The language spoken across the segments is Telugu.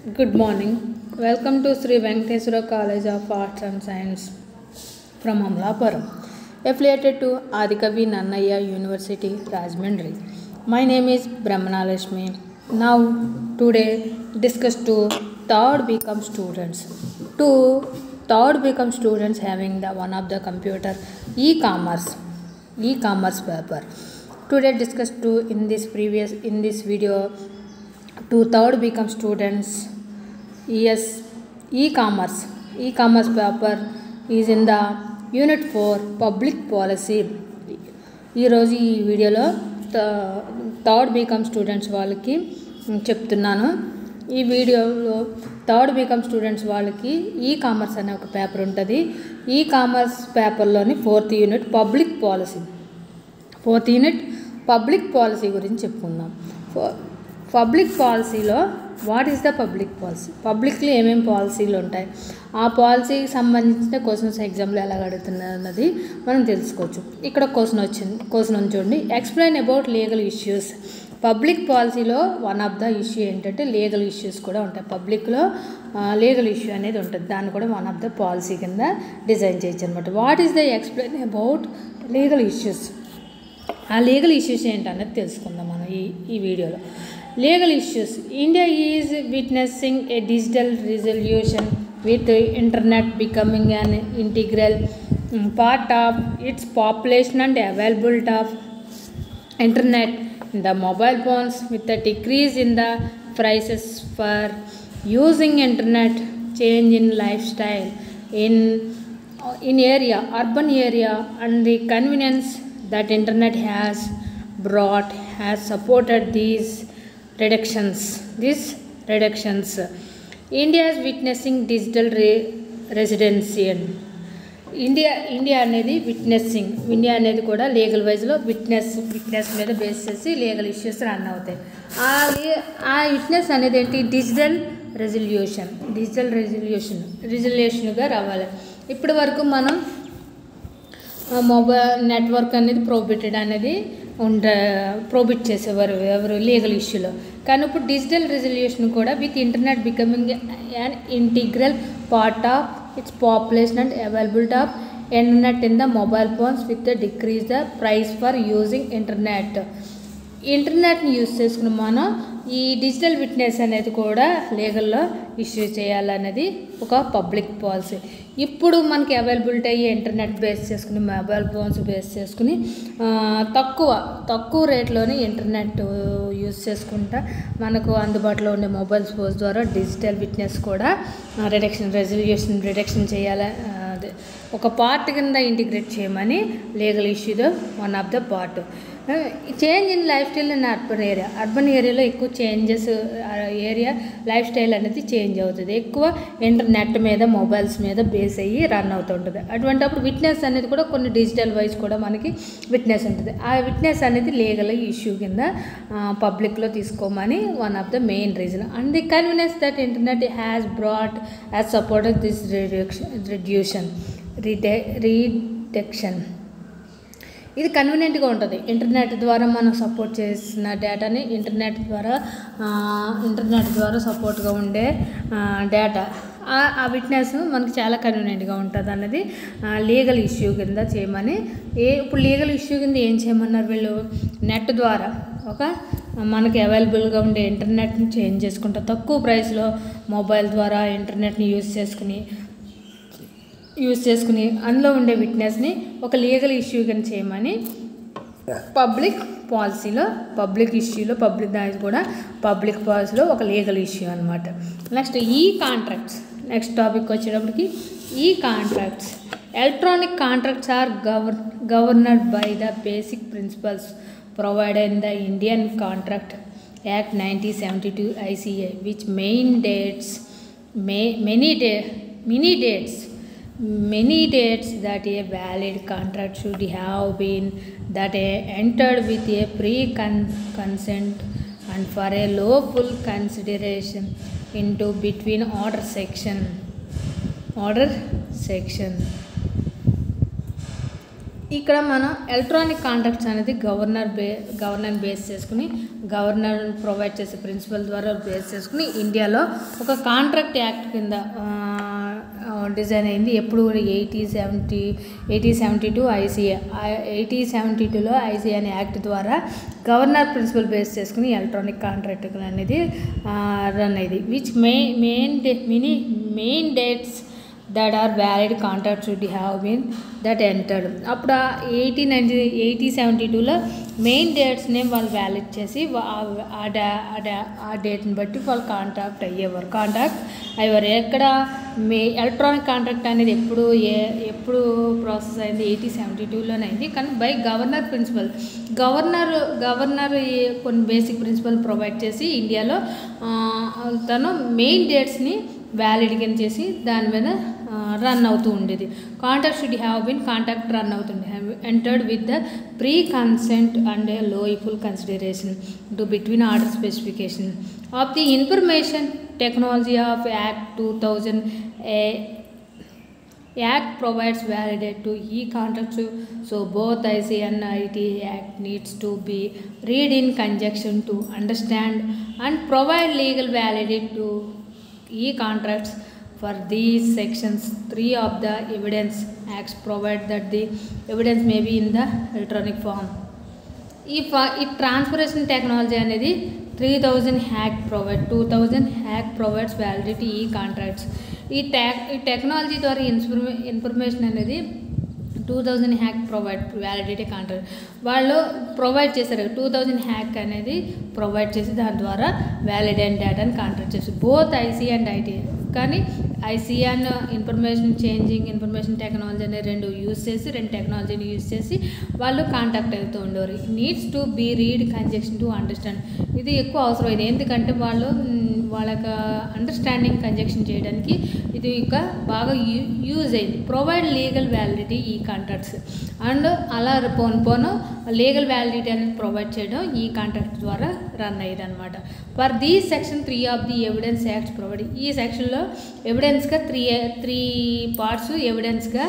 Good morning. Welcome to Sri Venkateswara College of Arts and Science from Amlapuram, affiliated to Adikavi Nannaya University, Rajmundry. My name is Brahmanalashmi. Now, today, discuss to third become students. To third become students having the one of the computer e-commerce, e-commerce paper. Today, discuss to in this previous in this video to third become students yes e-commerce e-commerce paper is in the unit 4 public policy ఈరోజు ఈ వీడియోలో థర్డ్ బీకామ్ స్టూడెంట్స్ వాళ్ళకి చెప్తున్నాను ఈ వీడియోలో థర్డ్ బీకామ్ స్టూడెంట్స్ వాళ్ళకి ఈ కామర్స్ అనే ఒక పేపర్ ఉంటుంది ఈ కామర్స్ పేపర్లోని fourth unit public policy fourth unit public policy గురించి చెప్పుకుందాం పబ్లిక్ పాలసీలో what is the public policy పబ్లిక్లో ఏమేమి పాలసీలు ఉంటాయి ఆ పాలసీకి సంబంధించిన క్వశ్చన్స్ ఎగ్జామ్లో ఎలా అడుగుతున్నారు అన్నది మనం తెలుసుకోవచ్చు ఇక్కడ క్వశ్చన్ వచ్చింది క్వశ్చన్ ఉంది చూడండి explain about legal issues public పాలసీలో వన్ ఆఫ్ ద ఇష్యూ ఏంటంటే లీగల్ ఇష్యూస్ కూడా ఉంటాయి పబ్లిక్లో లీగల్ ఇష్యూ అనేది ఉంటుంది దాన్ని కూడా వన్ ఆఫ్ ద పాలసీ కింద డిజైన్ చేయొచ్చు అనమాట what is the explain about legal issues ఆ లీగల్ ఇష్యూస్ ఏంటనేది తెలుసుకుందాం మనం ఈ ఈ వీడియోలో legal issues India is witnessing a digital resolution with internet becoming an integral part of its population and availability of internet in the mobile phones with a decrease in the prices for using internet change in lifestyle in in area urban area and the convenience that internet has brought has supported these reductions these reductions india is witnessing digital re- residency India India అనేది విట్నెస్సింగ్ ఇండియా అనేది కూడా లీగల్ వైజ్లో విట్నెస్ విట్నెస్ మీద బేస్ చేసి లీగల్ ఇష్యూస్ రన్ అవుతాయి ఆ ఆ విట్నెస్ అనేది ఏంటి డిజిటల్ రెజల్యూషన్ డిజిటల్ రెజల్యూషన్ రిజల్యూషన్గా రావాలి ఇప్పటి వరకు మనం మొబైల్ నెట్వర్క్ అనేది ప్రోబిటెడ్ అనేది ఉండ ప్రోబిట్ చేసేవారు ఎవరు లీగల్ ఇష్యూలో కానీ ఇప్పుడు డిజిటల్ రెజల్యూషన్ కూడా with internet becoming an integral part of its population and availability of internet in the mobile phones with the decrease the price for using internet ఇంటర్నెట్ని యూజ్ చేసుకుని మనం ఈ డిజిటల్ విట్నెస్ అనేది కూడా లీగల్లో ఇష్యూ చేయాలనేది ఒక పబ్లిక్ పాలసీ ఇప్పుడు మనకి అవైలబిలిటీ అయ్యే ఇంటర్నెట్ బేస్ చేసుకుని మొబైల్ ఫోన్స్ బేస్ చేసుకుని తక్కువ తక్కువ రేట్లోనే ఇంటర్నెట్ యూజ్ చేసుకుంటా మనకు అందుబాటులో ఉండే మొబైల్ ఫోన్స్ ద్వారా డిజిటల్ విట్నెస్ కూడా రిడక్షన్ రెజల్యూషన్ రిడక్షన్ చేయాలి అదే ఒక పార్ట్ కింద ఇంటిగ్రేట్ చేయమని లీగల్ ఇష్యూలో one of the part change in lifestyle in urban area urban ఏరియాలో ఎక్కువ చేంజెస్ ఏరియా లైఫ్ స్టైల్ అనేది చేంజ్ అవుతుంది ఎక్కువ ఇంటర్నెట్ మీద మొబైల్స్ మీద బేస్ అయ్యి రన్ అవుతుంటుంది అటువంటిప్పుడు విట్నెస్ అనేది కూడా కొన్ని డిజిటల్ వైజ్ కూడా మనకి విట్నెస్ ఉంటుంది ఆ విట్నెస్ అనేది లీగల్ ఇష్యూ కింద పబ్లిక్లో తీసుకోమని one of the main reason and the convenience that internet has brought as supported this reduction reduction re reduction ఇది కన్వీనియంట్గా ఉంటుంది ఇంటర్నెట్ ద్వారా మనం సపోర్ట్ చేసిన డేటాని ఇంటర్నెట్ ద్వారా ఇంటర్నెట్ ద్వారా సపోర్ట్గా ఉండే డేటా ఆ విట్నెస్ మనకి చాలా కన్వీనియంట్గా ఉంటుంది అన్నది లీగల్ ఇష్యూ కింద చేయమని ఏ ఇప్పుడు లీగల్ ఇష్యూ కింద ఏం చేయమన్నారు వీళ్ళు నెట్ ద్వారా ఒక మనకి అవైలబుల్గా ఉండే ఇంటర్నెట్ని చేంజ్ చేసుకుంటా తక్కువ ప్రైస్లో మొబైల్ ద్వారా ఇంటర్నెట్ని యూజ్ చేసుకుని యూజ్ చేసుకుని అందులో ఉండే విట్నెస్ని ఒక లీగల్ ఇష్యూ కింద చేయమని పబ్లిక్ పాలసీలో పబ్లిక్ ఇష్యూలో పబ్లిక్ దాని కూడా పబ్లిక్ పాలసీలో ఒక లీగల్ ఇష్యూ అనమాట next e-contracts next topic వచ్చేటప్పటికి e-contracts electronic contracts are gover governed by the basic principles provided in the Indian contract act nineteen seventy two ICA which main dates may many day many dates many dates that a valid contract should have been that a entered with a pre-consent and for a lawful consideration into between order section order section ఇక్కడ మనం ఎలక్ట్రానిక్ కాంట్రాక్ట్స్ అనేది గవర్నర్ బే గవర్నర్ బేస్ చేసుకుని గవర్నర్ ప్రొవైడ్ చేసే ప్రిన్సిపల్ ద్వారా బేస్ చేసుకుని ఇండియాలో ఒక కాంట్రాక్ట్ యాక్ట్ కింద డిజైన్ అయింది ఎప్పుడు కూడా eighty seventy eighty seventy two ICA eighty seventy టూలో ఐసీఏ అనే యాక్ట్ ద్వారా గవర్నర్ ప్రిన్సిపల్ బేస్ చేసుకుని ఎలక్ట్రానిక్ కాంట్రాక్ట్ అనేది రన్ అయ్యింది which may main day mini main dates that are valid contract should have been that entered అప్పుడు ఎయిటీ నైన్టీ ఎయిటీ సెవెంటీ టూలో మెయిన్ డేట్స్ని వాళ్ళు వ్యాలిడ్ చేసి వా- ఆ- ఆ డా- ఆ డా- ఆ డేట్ని బట్టి వాళ్ళు కాంట్రాక్ట్ అయ్యేవారు కాంట్రాక్ట్ అయ్యేవారు ఎక్కడ మే ఎలక్ట్రానిక్ కాంట్రాక్ట్ అనేది ఎప్పుడు ఏ ఎప్పుడు ప్రాసెస్ అయింది ఎయిటీ సెవెంటీ టూలోనే అయింది కానీ by governor principle governor governor ఈ కొన్ని బేసిక్ ప్రిన్సిపల్ ప్రొవైడ్ చేసి ఇండియాలో ఆ, తను మెయిన్ డేట్స్ని వ్యాలిడ్ కింద చేసి దాని మీద రన్ అవుతూ ఉండేది contact should have been contact run అవుతుంది entered with the free consent and lawful consideration to between order specification of the information technology of act two thousand Act provides validate to e-contracts, so both IC and IT Act needs to be read in conjunction to understand and provide legal validity to e-contracts. For these sections, three of the evidence acts provide that the evidence may be in the electronic form. ఈ ఫ- ఈ ట్రాన్స్పరేషన్ టెక్నాలజీ అనేది three thousand act provide two thousand act provides validity e-contracts ఈ టెక్ ఈ టెక్నాలజీ ద్వారా ఇన్ఫర్మే ఇన్ఫర్మేషన్ అనేది two thousand act provide validity contract వాళ్ళు ప్రొవైడ్ చేశారు టూ థౌజండ్ హ్యాక్ అనేది ప్రొవైడ్ చేసి దాని ద్వారా వ్యాలిడ్ అండ్ డేటాని కాంట్రాక్ట్ చేసి బోత్ ఐసీ అండ్ ఐటీ కానీ IC and information changing information technology అనే రెండు యూజ్ చేసి రెండు టెక్నాలజీని యూజ్ చేసి వాళ్ళు కాంటాక్ట్ అవుతూ ఉండేవారు needs to be read conjunction to understand ఇది ఎక్కువ అవసరమైంది ఎందుకంటే వాళ్ళు మ్, వాళ్ళ యొక్క అండర్స్టాండింగ్ కంజెక్షన్ చేయడానికి ఇది ఇక బాగా యూ యూజ్ అయింది provide legal validity e-contracts and అలా పోను పోను లీగల్ వ్యాలిడిటీ అనేది ప్రొవైడ్ చేయడం ఈ కాంట్రాక్ట్ ద్వారా రన్ అయ్యేది అనమాట for the section three of the evidence acts provide ఈ సెక్షన్లో ఎవిడెన్స్గా త్రీ త్రీ పార్ట్స్ ఎవిడెన్స్గా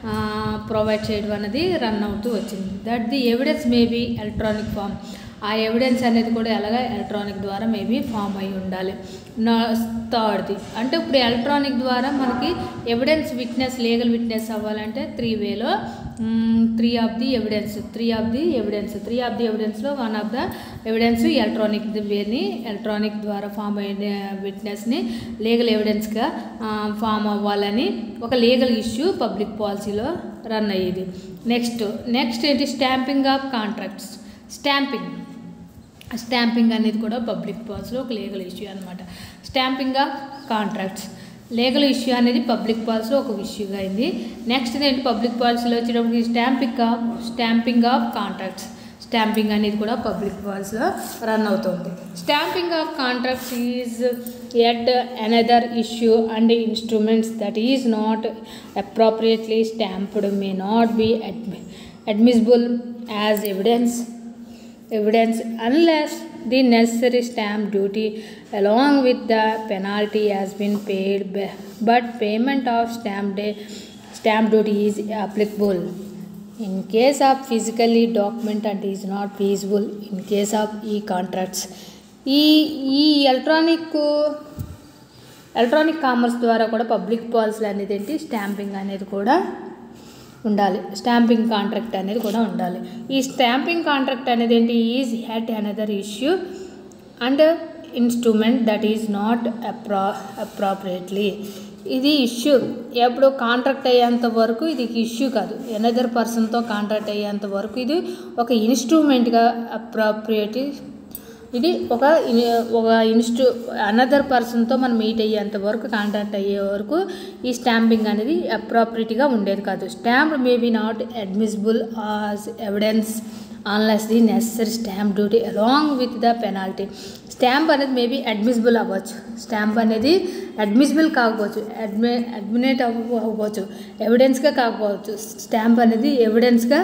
ప్రొవైడ్ చేయడం అనేది రన్ అవుతూ వచ్చింది that the evidence may be electronic form ఆ ఎవిడెన్స్ అనేది కూడా ఎలాగ ఎలక్ట్రానిక్ ద్వారా మేబీ ఫామ్ అయి ఉండాలి నా థర్డ్ది అంటే ఇప్పుడు ఎలక్ట్రానిక్ ద్వారా మనకి ఎవిడెన్స్ విట్నెస్ లీగల్ విట్నెస్ అవ్వాలంటే త్రీ వేలో three of the evidence three of the evidence three of the ఎవిడెన్స్లో one of the evidence electronic వేని ఎలక్ట్రానిక్ ద్వారా ఫామ్ అయిన విట్నెస్ని లీగల్ ఎవిడెన్స్గా ఫామ్ అవ్వాలని ఒక లీగల్ ఇష్యూ పబ్లిక్ పాలసీలో రన్ అయ్యేది నెక్స్ట్ నెక్స్ట్ ఏంటి stamping of contracts stamping stamping అనేది కూడా పబ్లిక్ పాలసీలో ఒక లీగల్ ఇష్యూ అనమాట stamping of contracts legal issue అనేది పబ్లిక్ పాలసీలో ఒక ఇష్యూగా అయింది నెక్స్ట్ ఏంటి పబ్లిక్ పాలసీలో వచ్చేటప్పటికి stamping of stamping of contracts stamping అనేది కూడా పబ్లిక్ పాలసీలో రన్ అవుతుంది stamping of contracts is at another issue and instruments that is not appropriately stamped may not be అడ్మి admissible as evidence evidence unless the necessary stamp duty along with the penalty has been paid b- but payment of stamp day stamp duty is applicable in case of physically document and is not feasible in case of e contracts ఈ ఈ ఎలక్ట్రానిక్ ఎలక్ట్రానిక్ కామర్స్ ద్వారా కూడా పబ్లిక్ పాలసీ అనేది ఏంటి స్టాంపింగ్ అనేది కూడా ఉండాలి స్టాంపింగ్ కాంట్రాక్ట్ అనేది కూడా ఉండాలి ఈ స్టాంపింగ్ కాంట్రాక్ట్ అనేది ఏంటి is at another issue and instrument that is not అప్రా అప్రాప్రియేట్లీ ఇది ఇష్యూ ఎప్పుడు కాంట్రాక్ట్ అయ్యేంత వరకు ఇది ఇష్యూ కాదు ఎనదర్ పర్సన్తో కాంట్రాక్ట్ అయ్యేంత వరకు ఇది ఒక ఇన్స్ట్రుమెంట్గా అప్రాప్రియేట్ ఇది ఒక ఇన్- ఒక ఇన్స్టు అనదర్ పర్సన్తో మనం మీట్ అయ్యేంత వరకు కాంటాక్ట్ అయ్యే వరకు ఈ స్టాంపింగ్ అనేది అప్రాపరిటీగా ఉండేది కాదు stamp may be not admissible as evidence unless the necessary stamp duty along with the penalty stamp అనేది మేబీ అడ్మిసిబుల్ అవ్వచ్చు స్టాంప్ అనేది అడ్మిసిబుల్ కాకపోవచ్చు అడ్మి అడ్మినేట్ అవ్వకపోవచ్చు ఎవిడెన్స్గా కాకపోవచ్చు స్టాంప్ అనేది ఎవిడెన్స్గా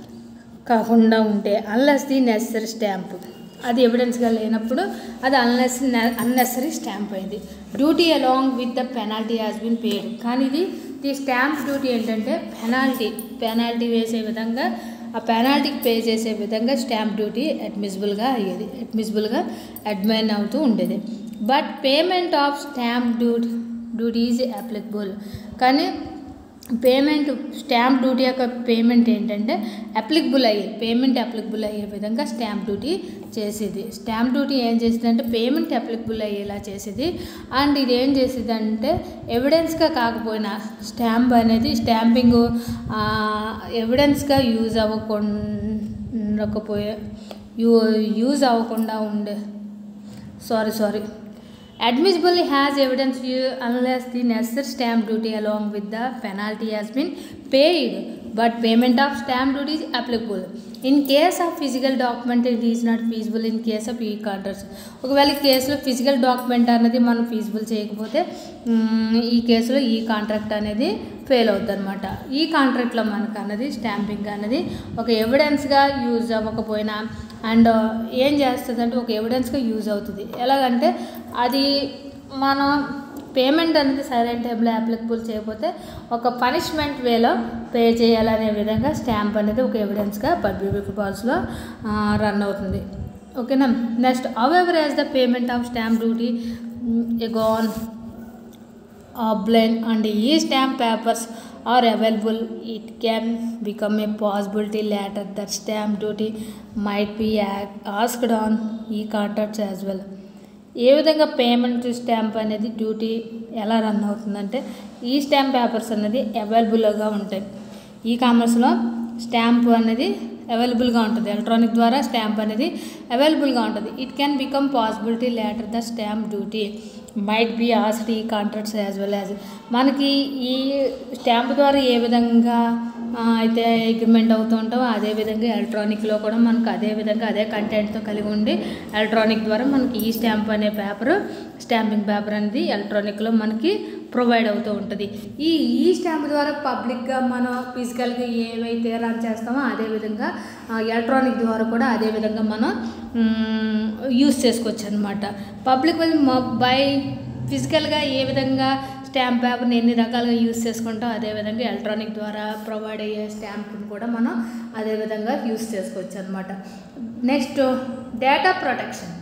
కాకుండా ఉంటే అన్లెస్ ది నెసరీ స్టాంప్ అది ఎవిడెన్స్గా లేనప్పుడు అది అన్లెస్ అన్నెసరీ స్టాంప్ అయింది duty along with the penalty has been paid కానీ ఇది ది స్టాంప్ డ్యూటీ ఏంటంటే పెనాల్టీ పెనాల్టీ వేసే విధంగా ఆ పెనాల్టీకి పే చేసే విధంగా స్టాంప్ డ్యూటీ అడ్మిసిబుల్గా అయ్యేది అడ్మిసిబుల్గా అడ్మైన్ అవుతూ ఉండేది but payment of stamp duty duty is applicable కానీ పేమెంట్ స్టాంప్ డ్యూటీ యొక్క పేమెంట్ ఏంటంటే అప్లికబుల్ అయ్యేది పేమెంట్ అప్లికబుల్ అయ్యే విధంగా స్టాంప్ డ్యూటీ చేసేది స్టాంప్ డ్యూటీ ఏం చేసేది అంటే పేమెంట్ అప్లికబుల్ అయ్యేలా చేసేది అండ్ ఇది ఏం చేసేది అంటే ఎవిడెన్స్గా కాకపోయినా స్టాంప్ అనేది స్టాంపింగ్ ఎవిడెన్స్గా యూజ్ అవ్వకుండకపోయే యూ యూజ్ అవ్వకుండా ఉండే sorry sorry admissibly has evidence you unless the necessary stamp duty along with the penalty has been paid but payment of stamp duty is applicable in case of physical document it is not feasible in case of e contracts ఒకవేళ ఈ కేసులో ఫిజికల్ డాక్యుమెంట్ అనేది మనం ఫీజిబుల్ చేయకపోతే మ్, ఈ కేసులో ఈ కాంట్రాక్ట్ అనేది ఫెయిల్ అవుతుంది అనమాట ఈ కాంట్రాక్ట్లో మనకు అన్నది స్టాంపింగ్ అనేది ఒక ఎవిడెన్స్గా యూజ్ అవ్వకపోయినా అండ్ ఏం చేస్తుంది అంటే ఒక ఎవిడెన్స్గా యూజ్ అవుతుంది ఎలాగంటే అది మనం పేమెంట్ అనేది సరైన టైంలో అప్లికబుల్ చేయకపోతే ఒక పనిష్మెంట్ వేలో పే చేయాలనే విధంగా స్టాంప్ అనేది ఒక ఎవిడెన్స్గా పబ్లిక్ పాల్స్లో రన్ అవుతుంది ఓకేనా next however as the payment of stamp duty again offline and e-stamp papers are available it can become a possibility later that stamp duty might be ac- asked on e-contracts as well ఏ విధంగా పేమెంట్ స్టాంప్ అనేది డ్యూటీ ఎలా రన్ అవుతుందంటే ఈ స్టాంప్ పేపర్స్ అనేది అవైలబుల్గా ఉంటాయి ఈ కామర్స్లో స్టాంప్ అనేది అవైలబుల్గా ఉంటుంది ఎలక్ట్రానిక్ ద్వారా స్టాంప్ అనేది అవైలబుల్గా ఉంటుంది it can become possibility later the stamp duty might be asked e-contracts as well as మనకి ఈ స్టాంప్ ద్వారా ఏ విధంగా ఆ, అయితే అగ్రిమెంట్ అవుతూ ఉంటామో అదే విధంగా ఎలక్ట్రానిక్లో కూడా మనకు అదే విధంగా అదే కంటెంట్తో కలిగి ఉండి ఎలక్ట్రానిక్ ద్వారా మనకి ఈ స్టాంప్ అనే పేపర్ స్టాంపింగ్ పేపర్ అనేది ఎలక్ట్రానిక్లో మనకి ప్రొవైడ్ అవుతూ ఉంటుంది ఈ ఈ స్టాంప్ ద్వారా పబ్లిక్గా మనం ఫిజికల్గా ఏవైతే రన్ చేస్తామో అదే విధంగా ఎలక్ట్రానిక్ ద్వారా కూడా అదే విధంగా మనం యూస్ చేసుకోవచ్చు అనమాట పబ్లిక్ బై ఫిజికల్గా ఏ విధంగా స్టాంప్ పేపర్ని ఎన్ని రకాలుగా యూస్ చేసుకుంటాం అదేవిధంగా ఎలక్ట్రానిక్ ద్వారా ప్రొవైడ్ అయ్యే స్టాంప్ని కూడా మనం అదే విధంగా యూస్ చేసుకోవచ్చు అనమాట నెక్స్ట్ డేటా ప్రొటెక్షన్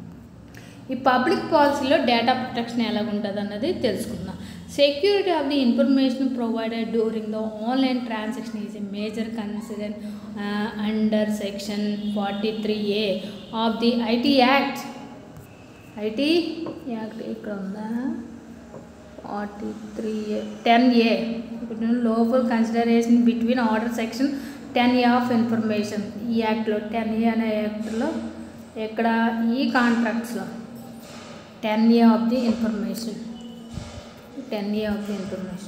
ఈ పబ్లిక్ పాలసీలో డేటా ప్రొటెక్షన్ ఎలా ఉంటుంది అన్నది తెలుసుకుందాం security of the information provided during the online transaction is a major consider under section forty three A of the IT act IT act ఇక్కడ ఉందా forty three A ten A లోపల్ consideration between order section ten A of information ఈ యాక్ట్లో టెన్ ఏ అనే యాక్ట్లో ఇక్కడ ఈ కాంట్రాక్ట్స్లో ten A of the information ten A of the information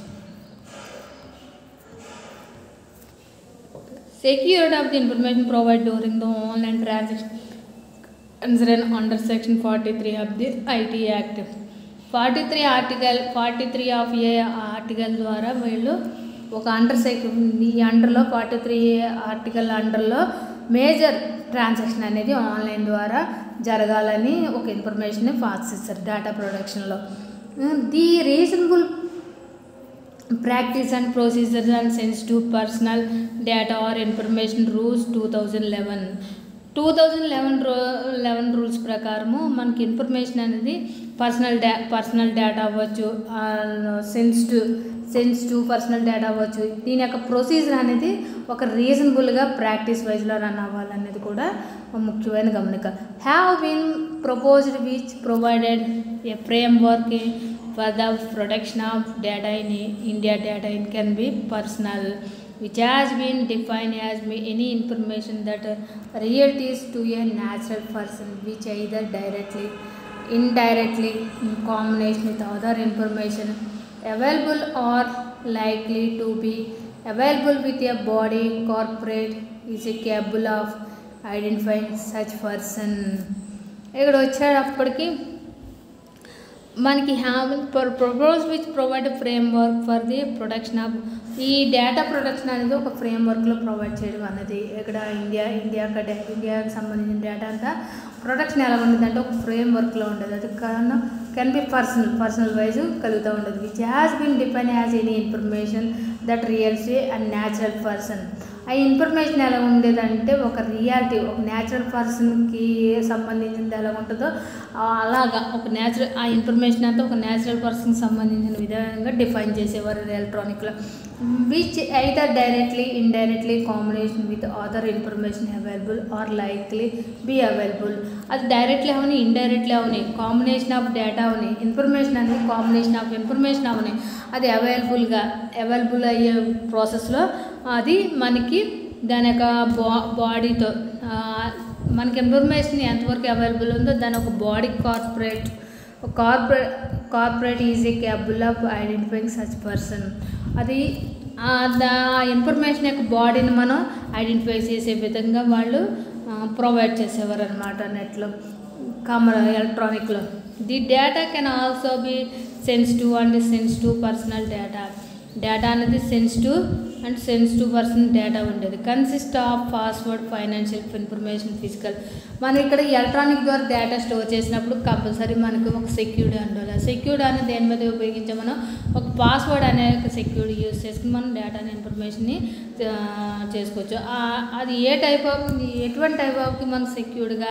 Security of the information provided during the online transaction considered under section 43 of the IT Act. Forty three article forty three of A article ద్వారా వీళ్ళు ఒక అండర్ సెక్షన్ ఈ అండర్లో ఫార్టీ త్రీ ఆర్టికల్ అండర్లో మేజర్ ట్రాన్సాక్షన్ అనేది ఆన్లైన్ ద్వారా జరగాలని ఒక ఇన్ఫర్మేషన్ పాస్ చేస్తారు డేటా ప్రొడక్షన్లో the reasonable practice and procedures and sensitive personal data or information rules two thousand eleven two thousand eleven రూ లెవెన్ రూల్స్ ప్రకారము మనకి ఇన్ఫర్మేషన్ అనేది పర్సనల్ డా పర్సనల్ డేటా అవ్వచ్చు సెన్సిటివ్ సెన్సిటివ్ పర్సనల్ డేటా అవ్వచ్చు దీని యొక్క ప్రొసీజర్ అనేది ఒక రీజనబుల్గా ప్రాక్టీస్ వైజ్లో రన్ అవ్వాలనేది కూడా ఒక ముఖ్యమైన గమనిక have been proposed which provided a framework for the protection of data in India data in can be personal which has been defined as me- any information that uh, relates to a natural person which either directly indirectly in combination with other information available or likely to be available with a body corporate is capable of identifying such person ఇక్కడ వచ్చేటప్పటికి మనకి have propose which provide framework for the production of ఈ డేటా ప్రొడక్షన్ అనేది ఒక ఫ్రేమ్ వర్క్లో ప్రొవైడ్ చేయడం అనేది ఇక్కడ ఇండియా ఇండియా ఇండియాకి సంబంధించిన డేటా అంతా ప్రొడక్షన్ ఎలా ఉంటుంది అంటే ఒక ఫ్రేమ్ వర్క్లో ఉంటుంది అది కారణం can be personal personal wise కలుగుతూ ఉంటుంది which has been define as any information that relates and natural person ఆ ఇన్ఫర్మేషన్ ఎలా ఉండేదంటే ఒక రియాలిటీ ఒక న్యాచురల్ పర్సన్కి సంబంధించింది ఎలా ఉంటుందో ఆ అలాగా ఒక న్యాచురల్ ఆ ఇన్ఫర్మేషన్ అంతా ఒక న్యాచురల్ పర్సన్కి సంబంధించిన విధంగా డిఫైన్ చేసేవారు ఎలక్ట్రానిక్లో which either directly indirectly combination with other information available or likely be available అది డైరెక్ట్లీ అవని ఇండైరెక్ట్లీ అవని కాంబినేషన్ ఆఫ్ డేటా అవని ఇన్ఫర్మేషన్ అనేది కాంబినేషన్ ఆఫ్ ఇన్ఫర్మేషన్ అవని అది అవైలబుల్గా అవైలబుల్ అయ్యే ప్రాసెస్లో అది మనకి దాని యొక్క బా బాడీతో మనకి ఇన్ఫర్మేషన్ ఎంతవరకు అవైలబుల్ ఉందో దాని ఒక body corporate corporate corporate is capable of identifying such person అది ఆ దా ఇన్ఫర్మేషన్ యొక్క బాడీని మనం ఐడెంటిఫై చేసే విధంగా వాళ్ళు ప్రొవైడ్ చేసేవారు అనమాట నెట్లో కామన్ ఎలక్ట్రానిక్లో the data can also be sensitive and sensitive personal data data అనేది sensitive and sensitive person data ఉండేది consist of password financial information physical మనం ఇక్కడ ఎలక్ట్రానిక్ ద్వారా డేటా స్టోర్ చేసినప్పుడు కంపల్సరీ మనకు ఒక సెక్యూరిటీ ఉండాలి ఆ సెక్యూరిటీ అనేది దేని మీద ఉపయోగించే మనం ఒక పాస్వర్డ్ అనే ఒక సెక్యూరిటీ యూస్ చేసుకుని మనం డేటాని ఇన్ఫర్మేషన్ని చేసుకోవచ్చు అది ఏ టైప్ ఆఫ్ ఎటువంటి టైప్ ఆఫ్కి మనం సెక్యూర్డ్గా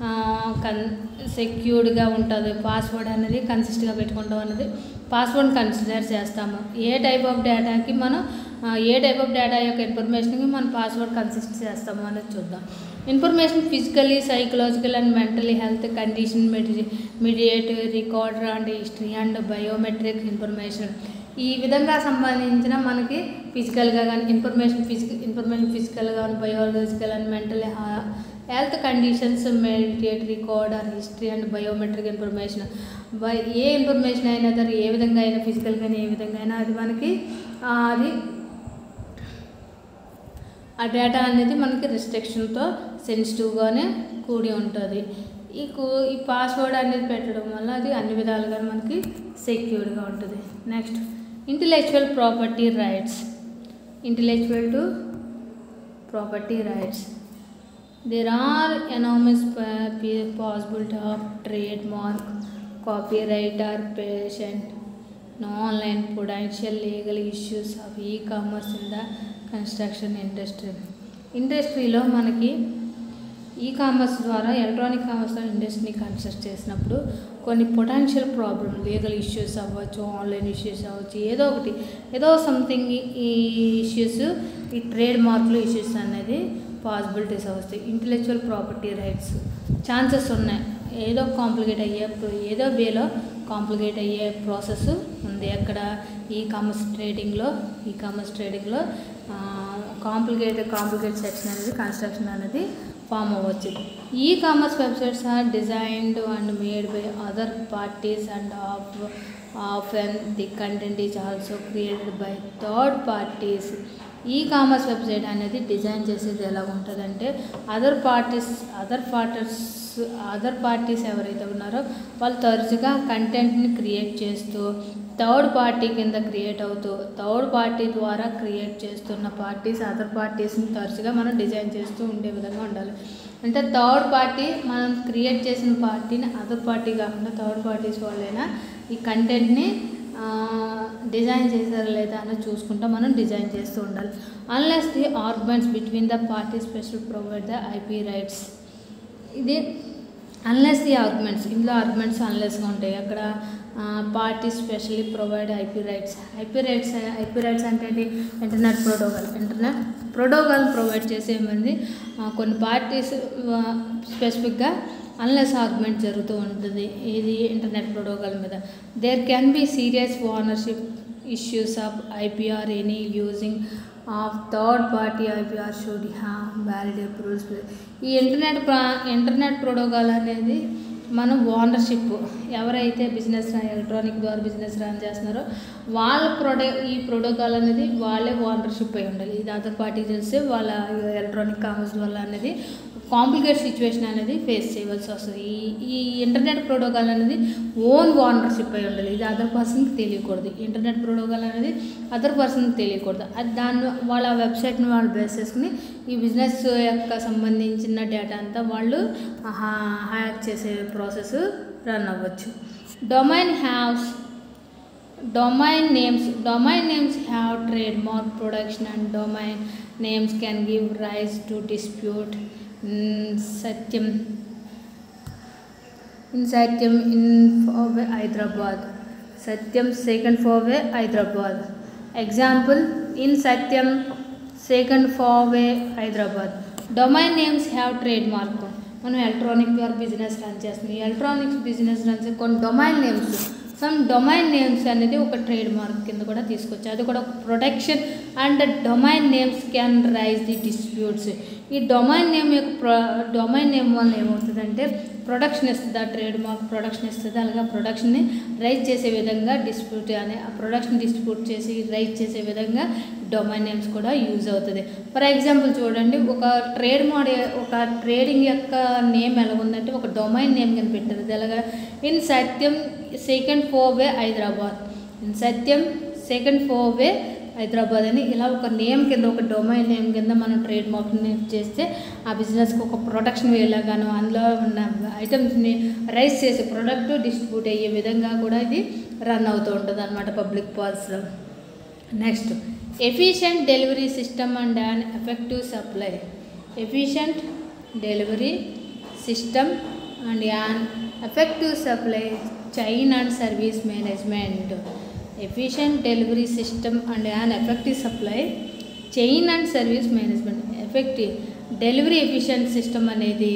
కన్ సెక్యూర్డ్గా ఉంటుంది పాస్వర్డ్ అనేది కన్సిస్ట్గా పెట్టుకుంటాం అనేది పాస్వర్డ్ కన్సిడర్ చేస్తాము ఏ టైప్ ఆఫ్ డేటాకి మనం ఏ టైప్ ఆఫ్ డేటా యొక్క ఇన్ఫర్మేషన్కి మనం పాస్వర్డ్ కన్సిస్ట్ చేస్తాము అనేది చూద్దాం information physically psychological and mentally health condition మెడి mediate recorder and history and biometric information ఈ విధంగా సంబంధించిన మనకి ఫిజికల్గా కానీ ఇన్ఫర్మేషన్ ఫిజికల్ ఇన్ఫర్మేషన్ ఫిజికల్గా కానీ biological and mental health conditions meditate recorder history and biometric information by ఏ ఇన్ఫర్మేషన్ అయినా సరే ఏ విధంగా అయినా ఫిజికల్ కానీ ఏ విధంగా అయినా అది మనకి అది ఆ డేటా అనేది మనకి రిస్ట్రిక్షన్తో సెన్సిటివ్గానే కూడి ఉంటుంది ఈ కూ ఈ పాస్వర్డ్ అనేది పెట్టడం వల్ల అది అన్ని విధాలుగా మనకి సెక్యూర్డ్గా ఉంటుంది next intellectual property rights intellectual to property rights there are enormous possibility of trademark copyright or patent non-line potential legal issues of e-commerce in the construction industry ఇండస్ట్రీలో మనకి ఈ కామర్స్ ద్వారా ఎలక్ట్రానిక్ కామర్స్ ఇండస్ట్రీని కన్స్ట్రక్ట్ చేసినప్పుడు కొన్ని పొటెన్షియల్ ప్రాబ్లమ్ లీగల్ ఇష్యూస్ అవ్వచ్చు ఆన్లైన్ ఇష్యూస్ అవ్వచ్చు ఏదో ఒకటి ఏదో సంథింగ్ ఈ ఇష్యూస్ ఈ ట్రేడ్ మార్కులు ఇష్యూస్ అనేది పాసిబిలిటీస్ వస్తాయి ఇంటలెక్చువల్ ప్రాపర్టీ రైట్స్ ఛాన్సెస్ ఉన్నాయి ఏదో కాంప్లికేట్ అయ్యే ఏదో వేలో కాంప్లికేట్ అయ్యే ప్రాసెస్ ఉంది అక్కడ ఈ కామర్స్ ట్రేడింగ్లో ఈ కామర్స్ ట్రేడింగ్లో కాంప్లికేట్ కాంప్లికేట్ సెక్షన్ అనేది కన్స్ట్రక్షన్ అనేది ఫామ్ అవ్వచ్చు e commerce websites are designed and made by other parties and of of and the content is also created by third parties e commerce website అనేది డిజైన్ చేసేది ఎలా ఉంటుందంటే other parties other parties other parties ఎవరైతే ఉన్నారో వాళ్ళు తరచుగా కంటెంట్ని క్రియేట్ చేస్తూ థర్డ్ పార్టీ కింద క్రియేట్ అవుతూ థర్డ్ పార్టీ ద్వారా క్రియేట్ చేస్తున్న పార్టీస్ అదర్ పార్టీస్ని తరచుగా మనం డిజైన్ చేస్తూ ఉండే విధంగా ఉండాలి అంటే థర్డ్ పార్టీ మనం క్రియేట్ చేసిన పార్టీని అదర్ పార్టీ కాకుండా థర్డ్ పార్టీస్ వాళ్ళైనా ఈ కంటెంట్ని డిజైన్ చేశారా లేదా అని చూసుకుంటా మనం డిజైన్ చేస్తూ ఉండాలి unless the arguments between the party special provide the IP rights ఇది అన్లెస్ ది ఆర్గ్యుమెంట్స్ ఇందులో ఆర్గ్యుమెంట్స్ అన్లెస్గా ఉంటాయి అక్కడ party specially provide IP rights IP rights IP rights అంటే ఏంటి internet protocol internet protocol provide చేసే మంది కొన్ని పార్టీస్ స్పెసిఫిక్గా అన్లెస్ ఆర్గ్యుమెంట్ జరుగుతూ ఉంటుంది ఇది ఇంటర్నెట్ ప్రోటోకాల్ మీద there can be serious ownership issues of IPR any using of third party IPR should have valid approvals ఈ ఇంటర్నెట్ ఇంటర్నెట్ ప్రోటోకాల్ అనేది మనం ఓనర్షిప్ ఎవరైతే బిజినెస్ ఎలక్ట్రానిక్ ద్వారా బిజినెస్ రన్ చేస్తున్నారో వాళ్ళ ప్రొడో ఈ ప్రోటోకాల్ అనేది వాళ్ళే ఓనర్షిప్ అయి ఉండాలి ఇది అదర్ పార్టీ తెలిస్తే వాళ్ళ ఎలక్ట్రానిక్ కామర్స్ వల్ల అనేది కాంప్లికేట్ సిచ్యువేషన్ అనేది ఫేస్ చేయవలసి వస్తుంది ఈ ఈ ఇంటర్నెట్ ప్రోటోకాల్ అనేది ఓన్ ఓనర్షిప్ అయి ఉండాలి ఇది అదర్ పర్సన్కి తెలియకూడదు ఇంటర్నెట్ ప్రోటోకాల్ అనేది అదర్ పర్సన్కి తెలియకూడదు అది దాన్ని వాళ్ళ వెబ్సైట్ని వాళ్ళు బేస్ చేసుకుని ఈ బిజినెస్ యొక్క సంబంధించిన డేటా అంతా వాళ్ళు హ్యాక్ చేసే ప్రాసెస్ రన్ అవ్వచ్చు domain has domain names domain names have trademark protection and domain names can give rise to dispute in satyam in satyam in Fowey, hyderabad satyam second Fowey, hyderabad example in satyam second Fowey, hyderabad domain names have trademark మనం ఎలక్ట్రానిక్ ఆర్ బిజినెస్ రన్ చేస్తున్నాం ఈ ఎలక్ట్రానిక్స్ బిజినెస్ రన్ చేసి కొన్ని domain names some domain names అనేది ఒక ట్రేడ్ మార్క్ కింద కూడా తీసుకొచ్చు అది కూడా ఒక protection and domain names can raise the disputes ఈ డొమైన్ నేమ్ యొక్క ప్రొ డొమైన్ నేమ్ వల్ల ఏమవుతుందంటే ప్రొడక్షన్ ఇస్తుంది ఆ ట్రేడ్ మార్క్ ప్రొడక్షన్ ఇస్తుంది అలాగే ప్రొడక్షన్ని రైజ్ చేసే విధంగా డిస్ప్యూట్ అనే ఆ ప్రొడక్షన్ డిస్ప్యూట్ చేసి రైజ్ చేసే విధంగా డొమైన్ నేమ్స్ కూడా యూజ్ అవుతుంది ఫర్ ఎగ్జాంపుల్ చూడండి ఒక ట్రేడ్ మోడల్ ఒక ట్రేడింగ్ యొక్క నేమ్ ఎలా ఉందంటే ఒక డొమైన్ నేమ్ కింద పెట్టారు అది ఎలాగా in Satyam second four way Hyderabad in Satyam second four way Hyderabad అని ఇలా ఒక నేమ్ కింద ఒక డొమైన్ నేమ్ కింద మనం ట్రేడ్ మార్కెట్ చేస్తే ఆ బిజినెస్కి ఒక ప్రొడక్షన్ వేలాగాను అందులో ఉన్న ఐటమ్స్ని రైస్ చేసి ప్రొడక్ట్ డిస్ట్రిబ్యూట్ అయ్యే విధంగా కూడా ఇది రన్ అవుతూ ఉంటుంది అనమాట పబ్లిక్ పాల్స్లో next efficient delivery system and and effective supply efficient delivery system and an effective supply chain and service management efficient delivery system and an effective supply chain and service management effective delivery efficient system అనేది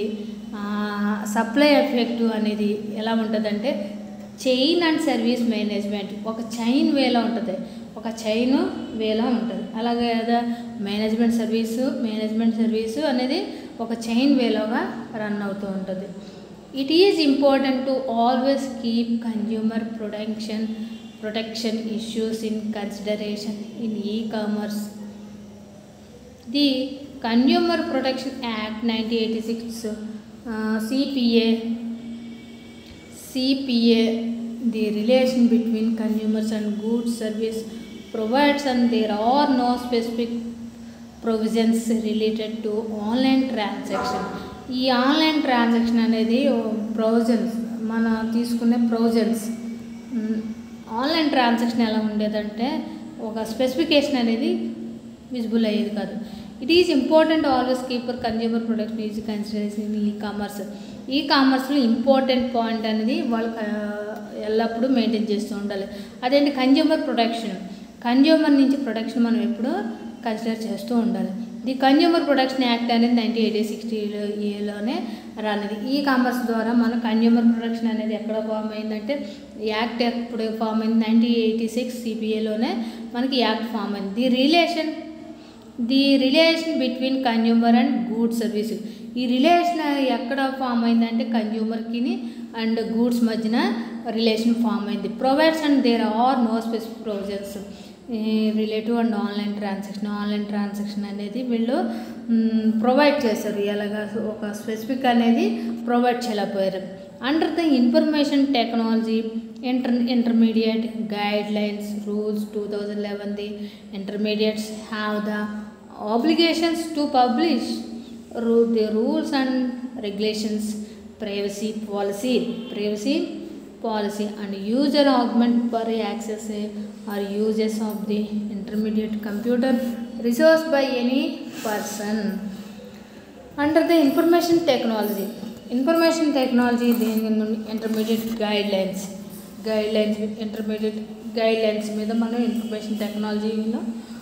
సప్లై ఎఫెక్టివ్ అనేది ఎలా ఉంటుందంటే చైన్ అండ్ సర్వీస్ మేనేజ్మెంట్ ఒక చైన్ వేలో ఉంటుంది ఒక చైన్ వేలో ఉంటుంది అలాగే కదా మేనేజ్మెంట్ సర్వీసు మేనేజ్మెంట్ సర్వీసు అనేది ఒక చైన్ వేలోగా రన్ అవుతూ ఉంటుంది it is important to always keep consumer protection protection issues in consideration in e commerce the consumer protection act nineteen eighty six CPA CPA, the relation between consumers and goods service provides and there are no specific provisions related to online transaction. ఈ ఆన్లైన్ ట్రాన్సాక్షన్ అనేది ప్రొవిజన్స్ మన తీసుకునే ప్రొవిజన్స్ ఆన్లైన్ ట్రాన్సాక్షన్ ఎలా ఉండేదంటే ఒక స్పెసిఫికేషన్ అనేది విజిబుల్ అయ్యేది కాదు it is important always keeper consumer product is consideration e commerce ఈ కామర్స్లో ఇంపార్టెంట్ పాయింట్ అనేది వాళ్ళు ఆ, ఎల్లప్పుడూ మెయింటైన్ చేస్తూ ఉండాలి అదేంటి కన్జ్యూమర్ ప్రొడక్షన్ కన్జ్యూమర్ నుంచి ప్రొడక్షన్ మనం ఎప్పుడూ కన్సిడర్ చేస్తూ ఉండాలి ది కన్జ్యూమర్ ప్రొడక్షన్ యాక్ట్ అనేది నైన్టీన్ ఎయిటీ సిక్స్టీ ఏలోనే రానిది ఈ కామర్స్ ద్వారా మన కన్జ్యూమర్ ప్రొడక్షన్ అనేది ఎక్కడ ఫామ్ అయిందంటే యాక్ట్ ఎప్పుడు ఫామ్ అయింది నైన్టీన్ ఎయిటీ సిక్స్ సిపిఏలోనే మనకి యాక్ట్ ఫామ్ అయింది the relation the relation between consumer and goods service ఈ రిలేషన్ ఎక్కడ ఫామ్ అయిందంటే కన్జ్యూమర్కి అండ్ గూడ్స్ మధ్యన రిలేషన్ ఫామ్ అయింది provides and there are no specific provisions relative and online transaction online transaction అనేది వీళ్ళు ప్రొవైడ్ చేశారు ఎలాగా ఒక స్పెసిఫిక్ అనేది ప్రొవైడ్ చేయలేకపోయారు under the information technology inter intermediate guidelines rules two thousand eleven the intermediates have the obligations to publish the rules and regulations privacy policy privacy policy and user augment for access or uses of the intermediate computer resource by any person under the information technology information technology దేని నుండి intermediate guidelines guidelines intermediate guidelines మీద మనం ఇన్ఫర్మేషన్ టెక్నాలజీలో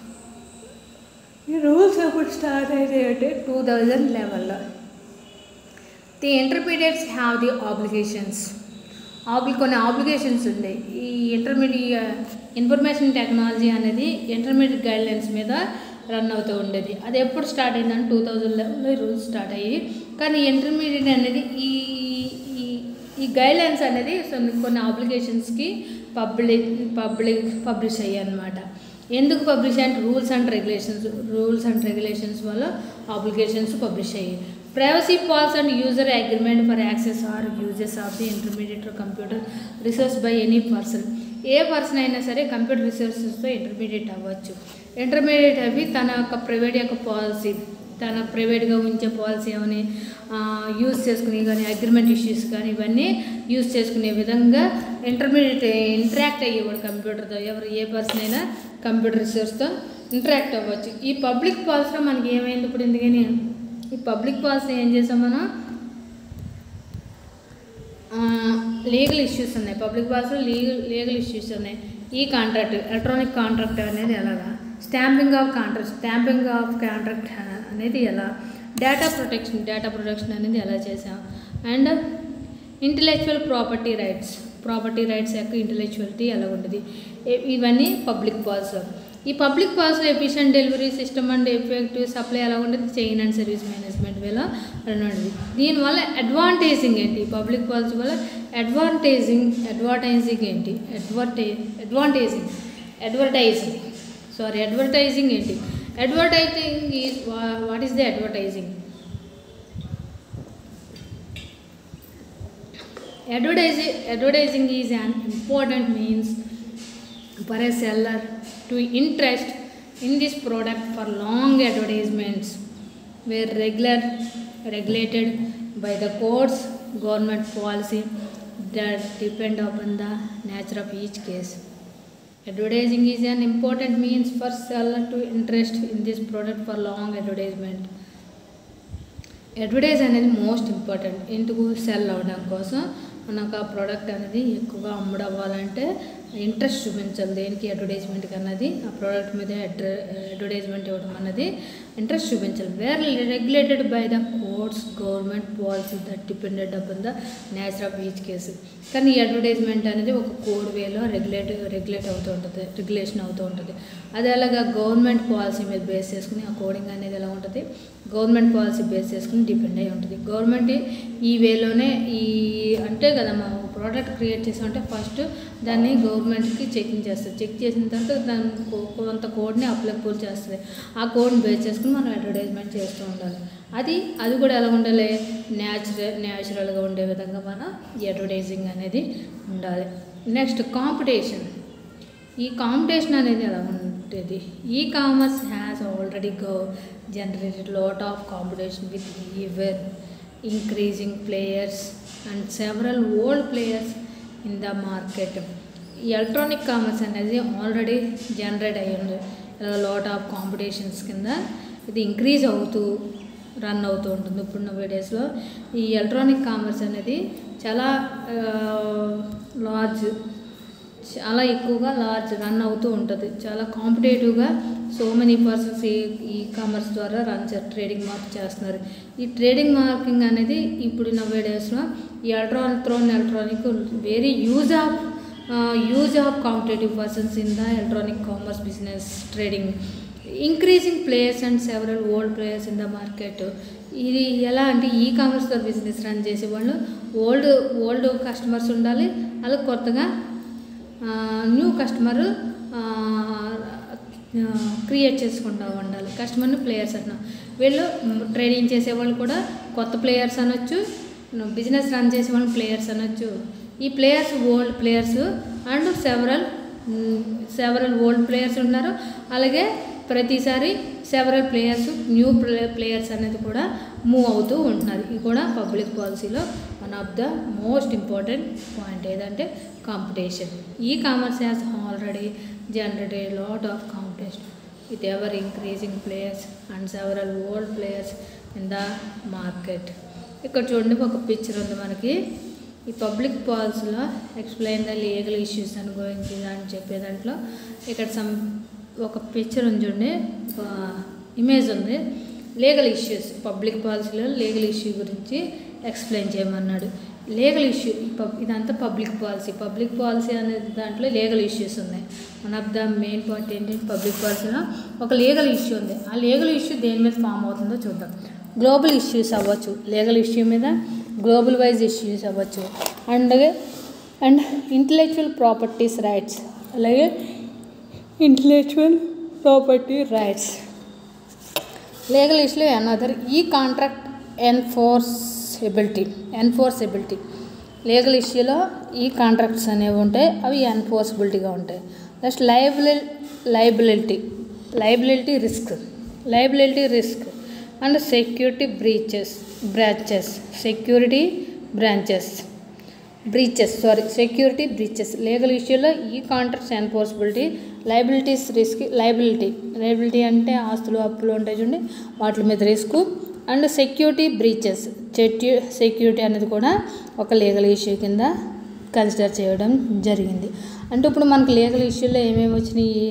ఈ రూల్స్ ఎప్పుడు స్టార్ట్ అయినాయి అంటే టూ థౌజండ్ లెవెన్లో the intermediates have the obligations ఆబ్లి కొన్ని ఆబ్లిగేషన్స్ ఉన్నాయి ఈ ఇంటర్మీడియట్ ఇన్ఫర్మేషన్ టెక్నాలజీ అనేది ఇంటర్మీడియట్ గైడ్ లైన్స్ మీద రన్ అవుతూ ఉండేది అది ఎప్పుడు స్టార్ట్ అయిందంటే టూ థౌజండ్ లెవెన్లో ఈ రూల్స్ స్టార్ట్ అయ్యి కానీ ఇంటర్మీడియట్ అనేది ఈ ఈ ఈ గైడ్ లైన్స్ అనేది కొన్ని- కొన్ని అప్లికేషన్స్కి పబ్లిక్ పబ్లిక్ పబ్లిష్ అయ్యాయి అనమాట ఎందుకు పబ్లిష్ అంటే rules and regulations rules and regulations వల్ల అప్లికేషన్స్ పబ్లిష్ అయ్యాయి ప్రైవసీ పాల్స్ and user agreement for access or uses of the intermediate computer resource by any person ఏ పర్సన్ అయినా సరే కంప్యూటర్ రిసోర్సెస్తో ఇంటర్మీడియట్ అవ్వచ్చు ఇంటర్మీడియట్ అవి తన యొక్క ప్రైవేట్ యొక్క పాలసీ తన ప్రైవేట్గా ఉంచే పాలసీ ఏమని యూజ్ చేసుకునే కానీ అగ్రిమెంట్ ఇష్యూస్ కానీ ఇవన్నీ యూజ్ చేసుకునే విధంగా ఇంటర్మీడియట్ ఇంటరాక్ట్ అయ్యేవాడు కంప్యూటర్తో ఎవరు ఏ పర్సన్ అయినా కంప్యూటర్ రిసోర్స్తో ఇంటరాక్ట్ అవ్వచ్చు ఈ పబ్లిక్ పాలసీలో మనకి ఏమైంది ఇప్పుడు ఎందుకని ఈ పబ్లిక్ పాలసీ ఏం చేసాం మనం లీగల్ ఇష్యూస్ ఉన్నాయి పబ్లిక్ పాలసీలో లీగల్ లీగల్ ఇష్యూస్ ఉన్నాయి ఈ కాంట్రాక్ట్ ఎలక్ట్రానిక్ కాంట్రాక్ట్ అనేది ఎలాగా stamping of contract stamping of contract అనేది ఎలా డేటా ప్రొటెక్షన్ డేటా ప్రొటెక్షన్ అనేది ఎలా చేసాం and intellectual property rights property rights యొక్క ఇంటలెక్చువలిటీ ఎలా ఉంటుంది ఇ- ఇవన్నీ పబ్లిక్ పాలసీలో ఈ పబ్లిక్ పాలసీలో efficient delivery system and effective supply ఎలా ఉంటుంది చైన్ అండ్ సర్వీస్ మేనేజ్మెంట్ వేలో ఉంటుంది దీనివల్ల అడ్వాంటేజింగ్ ఏంటి పబ్లిక్ పాలసీ వల్ల అడ్వాంటేజింగ్ అడ్వర్టైజింగ్ ఏంటి అడ్వర్టై అడ్వాంటేజింగ్ అడ్వర్టైజింగ్ సారీ అడ్వర్టైజింగ్ ఏంటి advertising is what is the advertising advertising advertising is an important means for a seller to interest in this product for long advertisements were regular regulated by the courts government policy that depend upon the nature of each case advertising is an important means for seller to interest in this product for long advertisement advertise అనేది మోస్ట్ ఇంపార్టెంట్ ఎందుకు సెల్ అవ్వడం కోసం మనకు ఆ ప్రోడక్ట్ అనేది ఎక్కువగా అమ్ముడవ్వాలంటే ఇంట్రెస్ట్ చూపించాలి దేనికి అడ్వర్టైజ్మెంట్కి అన్నది ఆ ప్రోడక్ట్ మీద అడ్వర్టైజ్మెంట్ ఇవ్వడం అన్నది ఇంట్రెస్ట్ చూపించాలి where regulated by the courts government policy that depended upon the nature of each case కానీ ఈ అడ్వర్టైజ్మెంట్ అనేది ఒక కోడ్ వేలో రెగ్యులేట్ రెగ్యులేట్ అవుతూ ఉంటుంది రెగ్యులేషన్ అవుతూ ఉంటుంది అది అలాగా గవర్నమెంట్ పాలసీ మీద బేస్ చేసుకుని ఆ కోడింగ్ అనేది ఎలా ఉంటుంది గవర్నమెంట్ పాలసీ బేస్ చేసుకుని డిపెండ్ అయి ఉంటుంది గవర్నమెంట్ ఈ వేలోనే ఈ అంటే కదా మా ప్రోడక్ట్ క్రియేట్ చేసామంటే ఫస్ట్ దాన్ని గవర్నమెంట్కి చెకింగ్ చేస్తుంది చెక్ చేసిన తర్వాత దాని కో- కొంత కోడ్ని అప్లైబుల్ చేస్తుంది ఆ కోడ్ని బేస్ చేసుకుని మనం అడ్వర్టైజ్మెంట్ చేస్తూ ఉండాలి అది అది కూడా ఎలా ఉండాలి న్యాచురల్ న్యాచురల్గా ఉండే విధంగా మన ఈ అడ్వర్టైజింగ్ అనేది ఉండాలి నెక్స్ట్ కాంపిటీషన్ ఈ కాంపిటీషన్ అనేది ఎలా ఉంటుంది ఈ commerce has already go generated lot of competition with even increasing players and several old players in the market ఈ ఎలక్ట్రానిక్ కామర్స్ అనేది ఆల్రెడీ జనరేట్ అయ్యింది లాట్ ఆఫ్ కాంపిటీషన్స్ కింద ఇది ఇంక్రీజ్ అవుతూ రన్ అవుతూ ఉంటుంది ఇప్పుడున్న వీడియోస్లో ఈ ఎలక్ట్రానిక్ కామర్స్ అనేది చాలా లార్జ్ చాలా ఎక్కువగా లార్జ్ రన్ అవుతూ ఉంటుంది చాలా కాంపిటేటివ్గా సో మెనీ పర్సన్స్ ఈ ఈ కామర్స్ ద్వారా రన్ చే ట్రేడింగ్ మార్క్ చేస్తున్నారు ఈ ట్రేడింగ్ మార్కింగ్ అనేది ఇప్పుడున్న వీడియోస్లో ఈ electronic electronic very use of use of competitive persons in the electronic commerce business trading increasing players and several old players in the market ఇది ఎలా అంటే ఈ కామర్స్తో బిజినెస్ రన్ చేసే వాళ్ళు ఓల్డ్ ఓల్డ్ కస్టమర్స్ ఉండాలి అలాగే కొత్తగా న్యూ కస్టమర్ క్రియేట్ చేసుకుంటూ ఉండాలి కస్టమర్ని ప్లేయర్స్ అంటున్నాం వీళ్ళు ట్రేడింగ్ చేసే వాళ్ళు కూడా కొత్త ప్లేయర్స్ అనొచ్చు బిజినెస్ రన్ చేసే వాళ్ళు ప్లేయర్స్ అనొచ్చు ఈ players old players and several several old players ఉన్నారు అలాగే ప్రతిసారి several players new play players అనేది కూడా మూవ్ అవుతూ ఉంటున్నారు ఇది కూడా పబ్లిక్ పాలసీలో one of the most important point ఏదంటే competition e commerce has already generated lot of competition with ever increasing players and several old players in the market ఇక్కడ చూడండి ఒక పిక్చర్ ఉంది మనకి ఈ పబ్లిక్ పాలసీలో ఎక్స్ప్లెయిన్ ద లీగల్ ఇష్యూస్ అని గురించి అని చెప్పే దాంట్లో ఇక్కడ సమ్ ఒక పిక్చర్ ఉంది చూడండి ఒక ఇమేజ్ ఉంది లీగల్ ఇష్యూస్ పబ్లిక్ పాలసీలో లీగల్ ఇష్యూ గురించి ఎక్స్ప్లెయిన్ చేయమన్నాడు లీగల్ ఇష్యూ ఇదంతా పబ్లిక్ పాలసీ పబ్లిక్ పాలసీ అనే దాంట్లో లీగల్ ఇష్యూస్ ఉన్నాయి one of the main point ఏంటంటే పబ్లిక్ పాలసీలో ఒక లీగల్ ఇష్యూ ఉంది ఆ లీగల్ ఇష్యూ దేని మీద ఫామ్ అవుతుందో చూద్దాం గ్లోబల్ ఇష్యూస్ అవ్వచ్చు లీగల్ ఇష్యూ మీద గ్లోబల్ వైజ్ ఇష్యూస్ అవ్వచ్చు and and intellectual properties rights అలాగే intellectual property rights legal issue another e contract enforceability enforceability legal ఇష్యూలో ఈ కాంట్రాక్ట్స్ అనేవి ఉంటాయి అవి ఎన్ఫోర్సబిలిటీగా ఉంటాయి నెక్స్ట్ లైబిలి liability liability risk liability risk and security breaches branches security branches breaches sorry security breaches legal ఇష్యూలో e contracts enforceability liabilities risk liability liability అంటే ఆస్తులు అప్పులు ఉంటాయి చూడండి వాటి మీద రిస్క్ అండ్ సెక్యూరిటీ బ్రీచెస్ చెట్యూ సెక్యూరిటీ అనేది కూడా ఒక లీగల్ ఇష్యూ కింద కన్సిడర్ చేయడం జరిగింది అంటే ఇప్పుడు మనకు లీగల్ ఇష్యూలో ఏమేమి వచ్చినాయి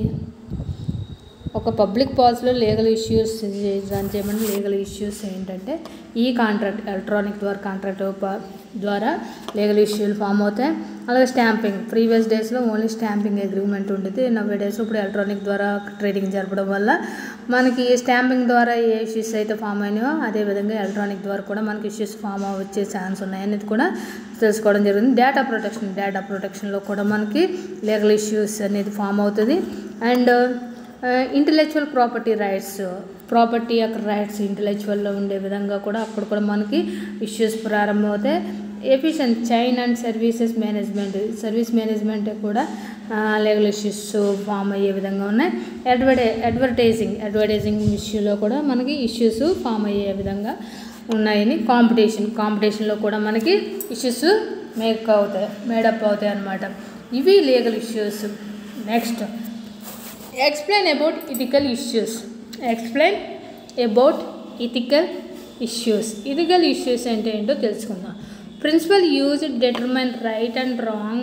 ఒక పబ్లిక్ పాలసీలో లీగల్ ఇష్యూస్ రన్ చేయమని లీగల్ ఇష్యూస్ ఏంటంటే ఈ కాంట్రాక్ట్ ఎలక్ట్రానిక్ ద్వారా కాంట్రాక్ట్ ద్వారా లీగల్ ఇష్యూలు ఫామ్ అవుతాయి అలాగే స్టాంపింగ్ ప్రీవియస్ డేస్లో ఓన్లీ స్టాంపింగ్ అగ్రిమెంట్ ఉండేది నవ్వే డేస్ ఇప్పుడు ఎలక్ట్రానిక్ ద్వారా ట్రేడింగ్ జరపడం వల్ల మనకి స్టాంపింగ్ ద్వారా ఏ ఇష్యూస్ అయితే ఫామ్ అయినాయో అదేవిధంగా ఎలక్ట్రానిక్ ద్వారా కూడా మనకి ఇష్యూస్ ఫామ్ వచ్చే ఛాన్స్ ఉన్నాయి అనేది కూడా తెలుసుకోవడం జరిగింది డేటా ప్రొటెక్షన్ డేటా ప్రొటెక్షన్లో కూడా మనకి లీగల్ ఇష్యూస్ అనేది ఫామ్ అవుతుంది and intellectual property rights property యొక్క రైట్స్ ఇంటలెక్చువల్లో ఉండే విధంగా కూడా అక్కడ కూడా మనకి ఇష్యూస్ ప్రారంభమవుతాయి efficient chain and services management service management కూడా లీగల్ ఇష్యూస్ ఫామ్ అయ్యే విధంగా ఉన్నాయి అడ్వర్టై అడ్వర్టైజింగ్ అడ్వర్టైజింగ్ ఇష్యూలో కూడా మనకి ఇష్యూస్ ఫామ్ అయ్యే విధంగా ఉన్నాయని కాంపిటీషన్ కాంపిటీషన్లో కూడా మనకి ఇష్యూస్ మేక్ అవుతాయి మేడప్ అవుతాయి అన్నమాట ఇవి legal issues next explain about ethical issues explain about ethical issues ethical issues అంటే ఏంటో తెలుసుకుందాం principle use determine right and wrong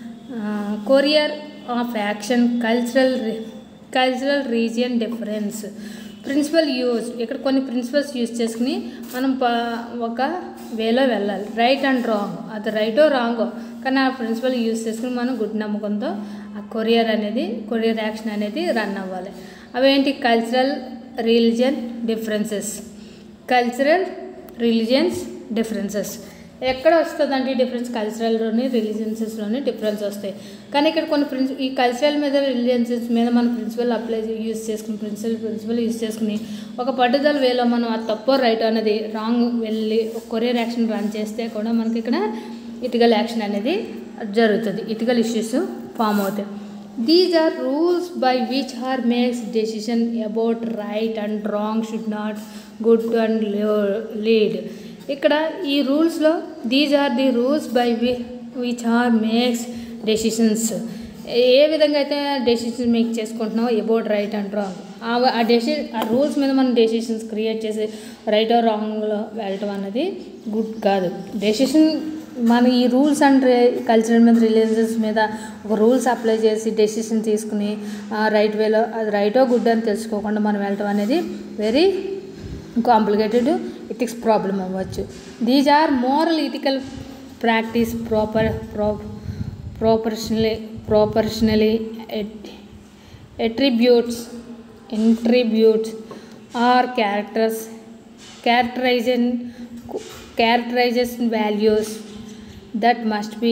courier of action cultural cultural region difference principle use ఇక్కడ కొన్ని ప్రిన్సిపల్స్ యూజ్ చేసుకుని మనం ప ఒక వేలో వెళ్ళాలి రైట్ అండ్ రాంగ్ అది రైటో రాంగో కానీ ఆ ప్రిన్సిపల్ యూజ్ చేసుకుని మనం గుడ్ నమ్మకంతో ఆ కొరియర్ అనేది కొరియర్ యాక్షన్ అనేది రన్ అవ్వాలి అవేంటి cultural religion differences cultural religions differences ఎక్కడ వస్తుందంటే ఈ డిఫరెన్స్ కల్చరల్లోని రిలీజియన్సెస్లోని డిఫరెన్స్ వస్తాయి కానీ ఇక్కడ కొన్ని ప్రిన్స్ ఈ కల్చరల్ మీద రిలీజియన్సెస్ మీద మన ప్రిన్సిపల్ అప్లై యూస్ చేసుకుని ప్రిన్సిపల్ ప్రిన్సిపల్ యూస్ చేసుకుని ఒక పట్టుదల వేలో మనం ఆ తప్పో రైట్ అనేది రాంగ్ వెళ్ళి కొరియర్ యాక్షన్ రన్ చేస్తే కూడా మనకి ఇక్కడ ఇటికల్ యాక్షన్ అనేది జరుగుతుంది ఇటికల్ ఇష్యూస్ ఫామ్ అవుతాయి these are rules by which are makes decision about right and wrong should not good and lead ఇక్కడ ఈ రూల్స్లో these are the rules by we which are makes decisions ఏ విధంగా అయితే డెసిషన్స్ మేక్ చేసుకుంటున్నామో అబౌట్ రైట్ అండ్ రాంగ్ ఆ డెసి ఆ రూల్స్ మీద మనం డెసిషన్స్ క్రియేట్ చేసి రైట్ ఆర్ రాంగ్లో వెళ్ళటం అనేది గుడ్ కాదు డెసిషన్ మన ఈ రూల్స్ అండ్ కల్చరల్ మీద రిలీజియన్స్ మీద ఒక రూల్స్ అప్లై చేసి డెసిషన్ తీసుకుని రైట్ వేలో అది రైటో గుడ్ అని తెలుసుకోకుండా మనం వెళ్ళటం అనేది వెరీ కాంప్లికేటెడ్ ఇథిక్స్ ప్రాబ్లం అవ్వచ్చు these are moral ethical practice proper ప్రో proportionally proportionally at- attributes attributes or characters characterizing characterizes values that must be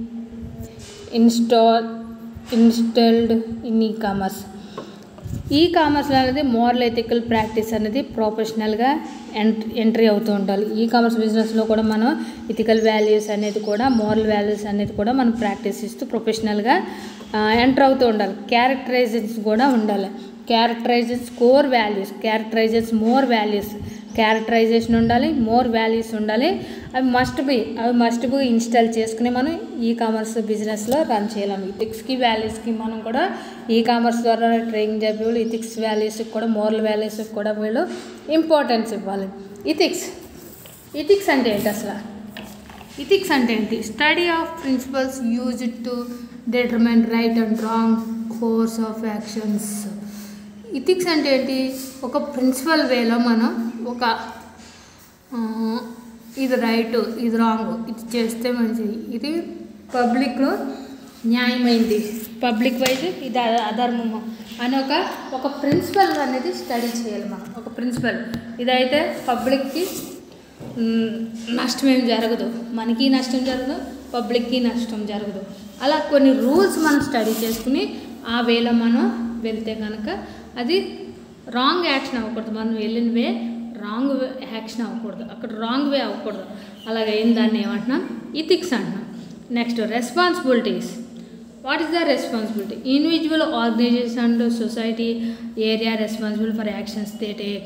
installed installed in e-commerce e commerce అనేది మోరల్ ఎథికల్ ప్రాక్టీస్ అనేది ప్రొఫెషనల్గా ఎంట్ ఎంట్రీ అవుతూ ఉండాలి ఈ కామర్స్ బిజినెస్లో కూడా మనం ఇథికల్ వాల్యూస్ అనేది కూడా మోరల్ వాల్యూస్ అనేది కూడా మనం ప్రాక్టీస్ ఇస్తూ ప్రొఫెషనల్గా ఎంటర్ అవుతూ ఉండాలి క్యారెక్టరైజేషన్స్ కూడా ఉండాలి characterises core values characterises more values characterisation ఉండాలి మోర్ వాల్యూస్ ఉండాలి అవి మస్ట్ బి అవి మస్ట్ బి ఇన్స్టాల్ చేసుకుని మనం ఈ కామర్స్ బిజినెస్లో రన్ చేయలేము ఇథిక్స్కి వాల్యూస్కి మనం కూడా ఈ కామర్స్ ద్వారా ట్రైనింగ్ చెప్పే వాళ్ళు ఇథిక్స్ వాల్యూస్కి కూడా మోరల్ వాల్యూస్కి కూడా వీళ్ళు ఇంపార్టెన్స్ ఇవ్వాలి ఇథిక్స్ ఇథిక్స్ అంటే ఏంటి అసలు ఇథిక్స్ అంటే ఏంటి study of principles use to determine right and wrong course of actions ethics అంటే ఏంటి ఒక ప్రిన్సిపల్ వేలో మనం ఒక ఆ, ఇది రైట్ ఇది రాంగ్ ఇది చేస్తే మంచిది ఇది పబ్లిక్లో న్యాయమైంది పబ్లిక్ వైజ్ ఇది అ- అధర్మము అని ఒక ఒక ప్రిన్సిపల్ అనేది స్టడీ చేయాలి మనం ఒక ప్రిన్సిపల్ ఇదైతే పబ్లిక్కి మ్, నష్టం ఏం జరగదు మనకి నష్టం జరగదు పబ్లిక్కి నష్టం జరగదు అలా కొన్ని రూల్స్ మనం స్టడీ చేసుకుని ఆ వేలో మనం వెళ్తే కనుక అది రాంగ్ యాక్షన్ అవ్వకూడదు మనం వెళ్ళిన వే రాంగ్ యాక్షన్ అవ్వకూడదు అక్కడ రాంగ్ వే అవ్వకూడదు అలాగే ఏం దాన్ని ఏమంటున్నాం ఇథిక్స్ అంటున్నాం next responsibilities what is the responsibility individual organisation and society area responsible for actions they take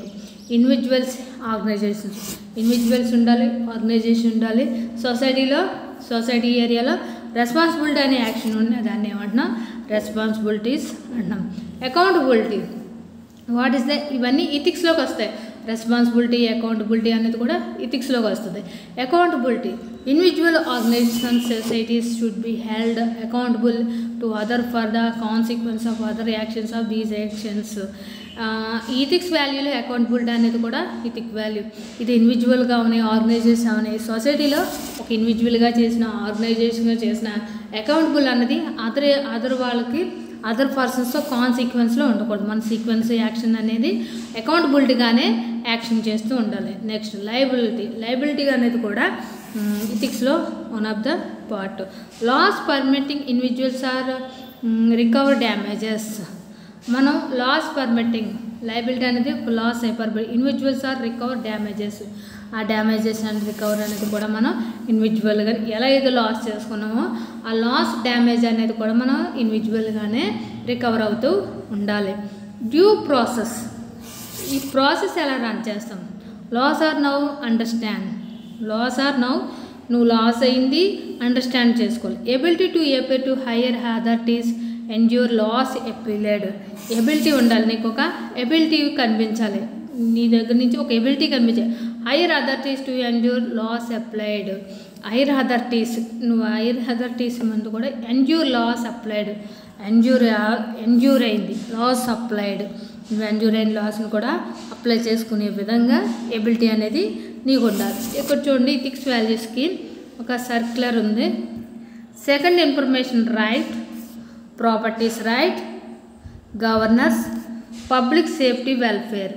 individuals organisations individuals ఉండాలి ఆర్గనైజేషన్ ఉండాలి సొసైటీలో సొసైటీ ఏరియాలో రెస్పాన్సిబిలిటీ అనే యాక్షన్ ఉంది దాన్ని ఏమంటున్నాం రెస్పాన్సిబిలిటీస్ అంటున్నాం అకౌంటబిలిటీ వాట్ ఈస్ ద ఇవన్నీ ఇథిక్స్లోకి వస్తాయి రెస్పాన్సిబిలిటీ అకౌంటబిలిటీ అనేది కూడా ఇథిక్స్లోకి వస్తుంది accountability individual organisation societies should be held accountable to other for the consequence of other actions of these actions ethics వాల్యూలో అకౌంటబిలిటీ అనేది కూడా ఇథిక్ వాల్యూ ఇది ఇండివిజువల్గా ఉన్నాయి ఆర్గనైజేషన్ ఉన్నాయి సొసైటీలో ఒక ఇండివిజువల్గా చేసిన ఆర్గనైజేషన్గా చేసిన అకౌంటబుల్ అన్నది అదర్ అదర్ వాళ్ళకి అదర్ పర్సన్స్తో కాన్సిక్వెన్స్లో ఉండకూడదు మన సీక్వెన్స్ యాక్షన్ అనేది అకౌంటబిలిటీగానే యాక్షన్ చేస్తూ ఉండాలి నెక్స్ట్ లయబిలిటీ లయబిలిటీ అనేది కూడా ఇథిక్స్లో one of the part laws permitting individuals or recover damages మనం లాస్ పర్మిటింగ్ లయబిలిటీ అనేది లాస్ అయిపోయి ఇండివిజువల్స్ ఆర్ రికవర్ డ్యామేజెస్ ఆ డ్యామేజెస్ అండ్ రికవర్ అనేది కూడా మనం ఇండివిజువల్గా ఎలా అయితే లాస్ చేసుకున్నామో ఆ లాస్ డ్యామేజ్ అనేది కూడా మనం ఇండివిజువల్గానే రికవర్ అవుతూ ఉండాలి డ్యూ ప్రాసెస్ ఈ ప్రాసెస్ ఎలా రన్ చేస్తాం laws are now understand laws are now నువ్వు లాస్ అయింది అండర్స్టాండ్ చేసుకోవాలి ability to appeal to higher authorities endure laws applied ability ఉండాలి నీకు ఒక ఎబిలిటీ కనిపించాలి నీ దగ్గర నుంచి ఒక ఎబిలిటీ కనిపించాలి higher authorities to endure laws applied higher authorities నువ్వు హైయర్ అథారిటీస్ ముందు కూడా endure laws applied endure endure అయింది లాస్ అప్లైడ్ నువ్వు ఎండ్యూర్ అయిన లాస్ని కూడా అప్లై చేసుకునే విధంగా ఎబిలిటీ అనేది నీకు ఉండాలి ఇక్కడ చూడండి ఇథిక్స్ వాల్యూస్కి ఒక సర్క్యులర్ ఉంది second information right properties right governors public safety welfare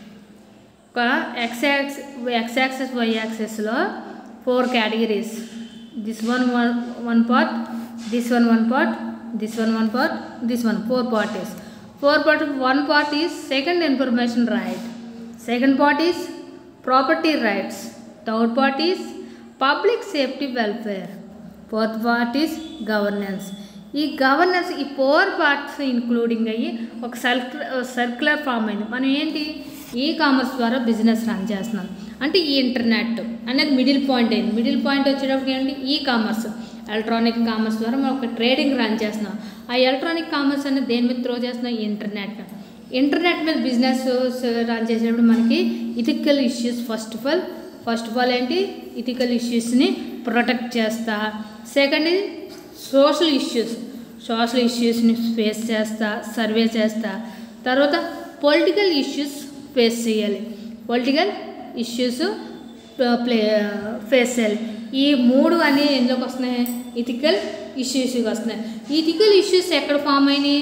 ఒక ఎక్స్ యాక్స్ ఎక్స్ యాక్సెస్ వై యాక్సెస్లో four categories this one one one part this one one part this one one part this one four parties four part one part is second information right second part is property rights third part is public safety welfare fourth part is governance ఈ గవర్నెన్స్ ఈ ఫోర్ పార్ట్స్ ఇంక్లూడింగ్ అయ్యి ఒక సర్క్యులర్ సర్క్యులర్ ఫామ్ అయింది మనం ఏంటి ఈ కామర్స్ ద్వారా బిజినెస్ రన్ చేస్తున్నాం అంటే ఈ ఇంటర్నెట్ అనేది మిడిల్ పాయింట్ అయింది మిడిల్ పాయింట్ వచ్చేటప్పటికి ఏంటి ఈ కామర్స్ ఎలక్ట్రానిక్ కామర్స్ ద్వారా మనం ఒక ట్రేడింగ్ రన్ చేస్తున్నాం ఆ ఎలక్ట్రానిక్ కామర్స్ అనేది దేని మీద త్రో చేస్తున్నాం ఇంటర్నెట్ ఇంటర్నెట్ మీద బిజినెస్ రన్ చేసేటప్పుడు మనకి ethical issues first of all first of all ఏంటి ఇథికల్ ఇష్యూస్ని ప్రొటెక్ట్ చేస్తా సెకండ్ సోషల్ ఇష్యూస్ సోషల్ ఇష్యూస్ని ఫేస్ చేస్తా సర్వే చేస్తా తర్వాత పొలిటికల్ ఇష్యూస్ ఫేస్ చేయాలి పొలిటికల్ ఇష్యూస్ ప్లే ఫేస్ చేయాలి ఈ మూడు అన్నీ ఎందులోకి వస్తున్నాయి ఇథికల్ ఇష్యూస్కి వస్తున్నాయి ఇథికల్ ఇష్యూస్ ఎక్కడ ఫామ్ అయినాయి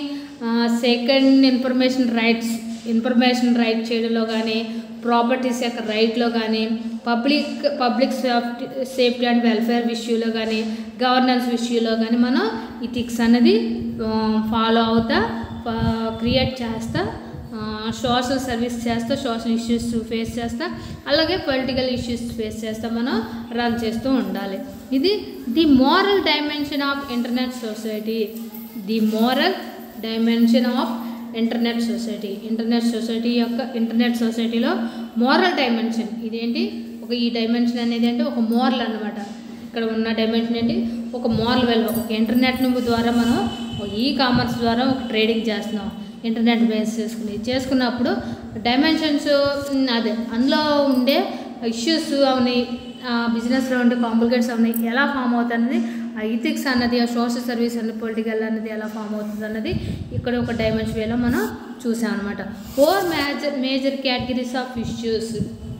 second information rights information right చేయడంలో కానీ ప్రాపర్టీస్ యొక్క రైట్లో కానీ public public safety safety and welfare ఇష్యూలో కానీ గవర్నెన్స్ ఇష్యూలో కానీ మనం ఇథిక్స్ అనేది ఫాలో అవుతా క్రియేట్ చేస్తా సోషల్ సర్వీస్ చేస్తా సోషల్ ఇష్యూస్ ఫేస్ చేస్తా అలాగే పొలిటికల్ ఇష్యూస్ ఫేస్ చేస్తా మనం రన్ చేస్తూ ఉండాలి ఇది the moral dimension of internet society the moral dimension of internet society internet society యొక్క ఇంటర్నెట్ సొసైటీలో మోరల్ డైమెన్షన్ ఇదేంటి ఒక ఈ డైమెన్షన్ అనేది అంటే ఒక మోరల్ అనమాట ఇక్కడ ఉన్న డైమెన్షన్ ఏంటి ఒక మోరల్ వెల్ ఒక ఇంటర్నెట్ ద్వారా మనం ఈ కామర్స్ ద్వారా ఒక ట్రేడింగ్ చేస్తున్నాం ఇంటర్నెట్ బేస్ చేసుకుని చేసుకున్నప్పుడు డైమెన్షన్స్ అదే అందులో ఉండే ఇష్యూస్ అవన్నీ బిజినెస్లో ఉండే కాంప్లికేట్స్ అవన్నీ ఎలా ఫామ్ అవుతుంది అన్నది ఆ ఇథిక్స్ అన్నది ఆ సోషల్ సర్వీస్ అన్నది పొలిటికల్ అన్నది ఎలా ఫామ్ అవుతుంది అన్నది ఇక్కడ ఒక డైమెన్షన్ వేలో మనం చూసాం అనమాట four major major categories of issues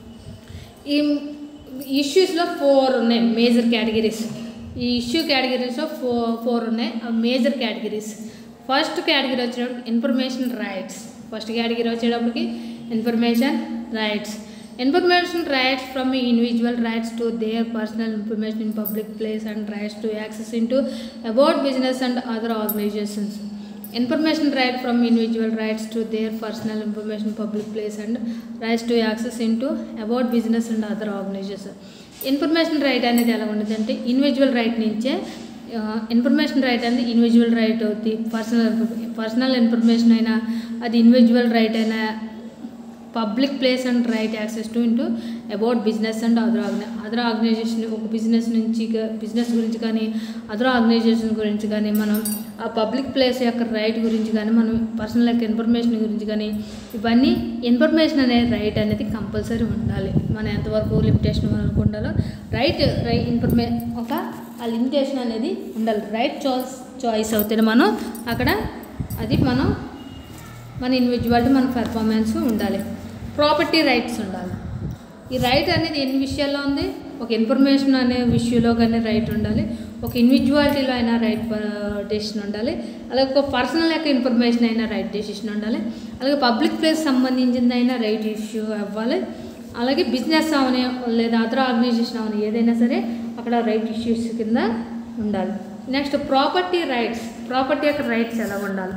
ఈ ఇష్యూస్లో ఫోర్ ఉన్నాయి మేజర్ కేటగిరీస్ ఈ ఇష్యూ కేటగిరీస్లో ఫోర్ ఫోర్ ఉన్నాయి మేజర్ కేటగిరీస్ ఫస్ట్ కేటగిరీ వచ్చేటప్పటికి ఇన్ఫర్మేషన్ రైట్స్ ఫస్ట్ కేటగిరీ వచ్చేటప్పటికి information rights information rights from individual rights to their personal information in public place and rights to access in to about business and other organisations information right from individual rights to their personal information public place and rights to access in to about business and other organisation information right అనేది ఎలా ఉండదు అంటే ఇండివిజువల్ రైట్ నుంచే ఇన్ఫర్మేషన్ రైట్ అనేది ఇండివిజువల్ రైట్ అవుతుంది పర్సనల్ పర్సనల్ ఇన్ఫర్మేషన్ అయినా అది ఇండివిజువల్ రైట్ అయినా public place and right access to into about business and other ఆర్గనై అదర్ ఆర్గనైజేషన్ ఒక బిజినెస్ నుంచి బిజినెస్ గురించి కానీ అదర్ ఆర్గనైజేషన్ గురించి కానీ మనం ఆ పబ్లిక్ ప్లేస్ యొక్క రైట్ గురించి కానీ మనం పర్సనల్ యొక్క ఇన్ఫర్మేషన్ గురించి కానీ ఇవన్నీ ఇన్ఫర్మేషన్ అనే రైట్ అనేది కంపల్సరీ ఉండాలి మనం ఎంతవరకు లిమిటేషన్ వరకు ఉండాలో రైట్ రైట్ ఇన్ఫర్మే ఒక ఆ లిమిటేషన్ అనేది ఉండాలి రైట్ చాయిస్ చాయిస్ అవుతుంది మనం అక్కడ అది మనం మన ఇండివిజువాలిటీ మన పెర్ఫార్మెన్స్ ఉండాలి ప్రాపర్టీ రైట్స్ ఉండాలి ఈ రైట్ అనేది ఎన్ని విషయాల్లో ఉంది ఒక ఇన్ఫర్మేషన్ అనే విషయంలో కానీ రైట్ ఉండాలి ఒక ఇండివిజువాలిటీలో అయినా రైట్ డెసిషన్ ఉండాలి అలాగే ఒక పర్సనల్ యొక్క ఇన్ఫర్మేషన్ అయినా రైట్ డెసిషన్ ఉండాలి అలాగే పబ్లిక్ ప్లేస్ సంబంధించింది అయినా రైట్ ఇష్యూ అవ్వాలి అలాగే బిజినెస్ అవని లేదా అదర్ ఆర్గనైజేషన్ అవని ఏదైనా సరే అక్కడ రైట్ ఇష్యూస్ కింద ఉండాలి నెక్స్ట్ ప్రాపర్టీ రైట్స్ ప్రాపర్టీ యొక్క రైట్స్ ఎలా ఉండాలి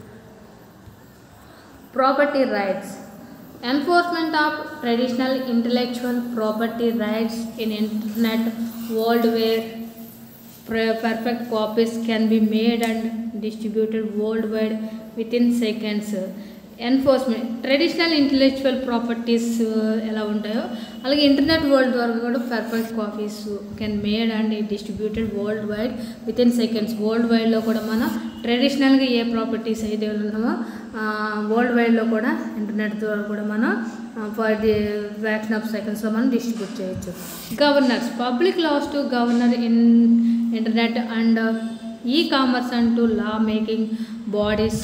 property rights enforcement of traditional intellectual property rights in internet world where per- perfect copies can be made and distributed worldwide within seconds enforcement traditional intellectual properties ఎలా ఉంటాయో అలాగే ఇంటర్నెట్ వరల్డ్ ద్వారా కూడా perfect copies can made and distributed worldwide within seconds world వైడ్లో కూడా మనం ట్రెడిషనల్గా ఏ ప్రాపర్టీస్ అయితే ఉన్నామో వరల్డ్ వైడ్లో కూడా ఇంటర్నెట్ ద్వారా కూడా మనం ఫర్ ది వ్యాక్సిన్ ఆఫ్ సెకండ్స్లో మనం డిస్ట్రిబ్యూట్ చేయొచ్చు governors public laws to governor in internet and e commerce and to law making bodies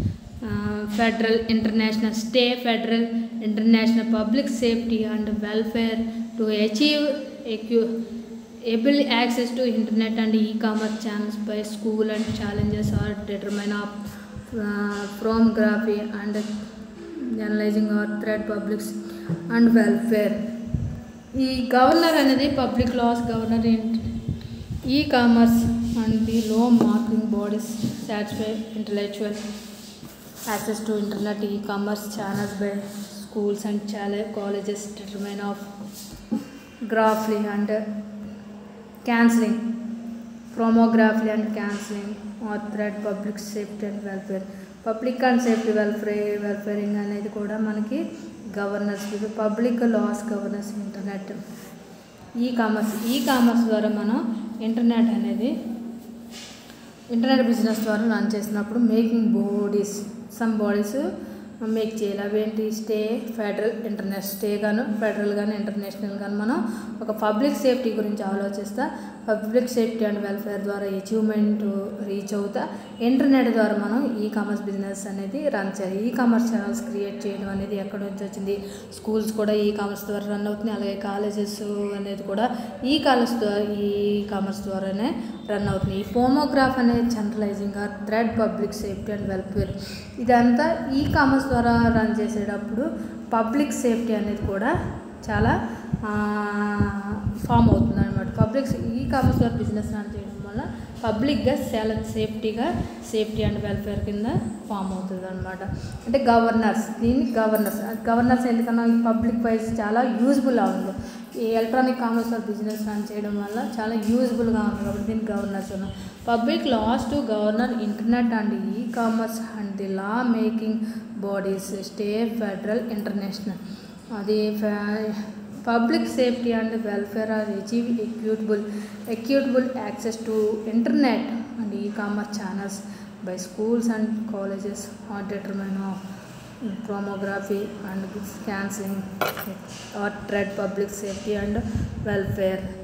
federal international state federal international public safety and welfare to achieve ఎక్యూ able access to internet and e-commerce channels by school and challenges are determined of uh, pornography and analyzing or threat publics and welfare ఈ గవర్నర్ అనేది public laws governor e commerce and the law making bodies satisfy intellectual access to internet e-commerce channels by schools and chale- colleges determine of graphly and cancelling promography and cancelling or threat public safety and welfare public and safety welfare welfaring అనేది కూడా మనకి governance public laws governance internet e commerce e commerce ద్వారా మనం ఇంటర్నెట్ అనేది ఇంటర్నెట్ బిజినెస్ ద్వారా రన్ చేసినప్పుడు making bodies some bodies make చేయాలి అవేంటి స్టే ఫెడరల్ ఇంటర్నేషనల్ స్టే గాను ఫెడరల్ కానీ ఇంటర్నేషనల్ కానీ మనం ఒక పబ్లిక్ సేఫ్టీ గురించి ఆలోచిస్తా పబ్లిక్ సేఫ్టీ అండ్ వెల్ఫేర్ ద్వారా అచీవ్మెంట్ రీచ్ అవుతా ఇంటర్నెట్ ద్వారా మనం ఈ కామర్స్ బిజినెస్ అనేది రన్ చేయాలి ఈ కామర్స్ ఛానల్స్ క్రియేట్ చేయడం అనేది ఎక్కడి నుంచి వచ్చింది స్కూల్స్ కూడా ఈ కామర్స్ ద్వారా రన్ అవుతుంది అలాగే కాలేజెస్ అనేది కూడా ఈ కాలేజ్ ద్వారా ఈ కామర్స్ ద్వారానే రన్ అవుతుంది ఈ ఫోమోగ్రాఫ్ అనేది centralising threat public safety and welfare ఇదంతా ఈ కామర్స్ ద్వారా రన్ చేసేటప్పుడు పబ్లిక్ సేఫ్టీ అనేది కూడా చాలా ఫామ్ అవుతుంది అనమాట పబ్లిక్ ఈ కామర్స్ ద్వారా బిజినెస్ రన్ చేయడం వల్ల పబ్లిక్గా చాలా సేఫ్టీగా సేఫ్టీ అండ్ వెల్ఫేర్ కింద ఫామ్ అవుతుంది అనమాట అంటే గవర్నర్స్ దీన్ని గవర్నర్స్ గవర్నర్స్ ఎందుకన్నా ఈ పబ్లిక్ వైజ్ చాలా యూజ్ఫుల్ ఉంది ఈ ఎలక్ట్రానిక్ కామర్స్ బిజినెస్ రన్ చేయడం వల్ల చాలా యూజ్ఫుల్గా ఉంది కాబట్టి దీనికి గవర్నర్స్ ఉన్నాం public laws to governor internet and e commerce and the law making bodies state federal international అది public safety and welfare are achieve equitable equitable access to internet and e commerce channels by schools and colleges are determine of pornography and cancelling or threat public safety and welfare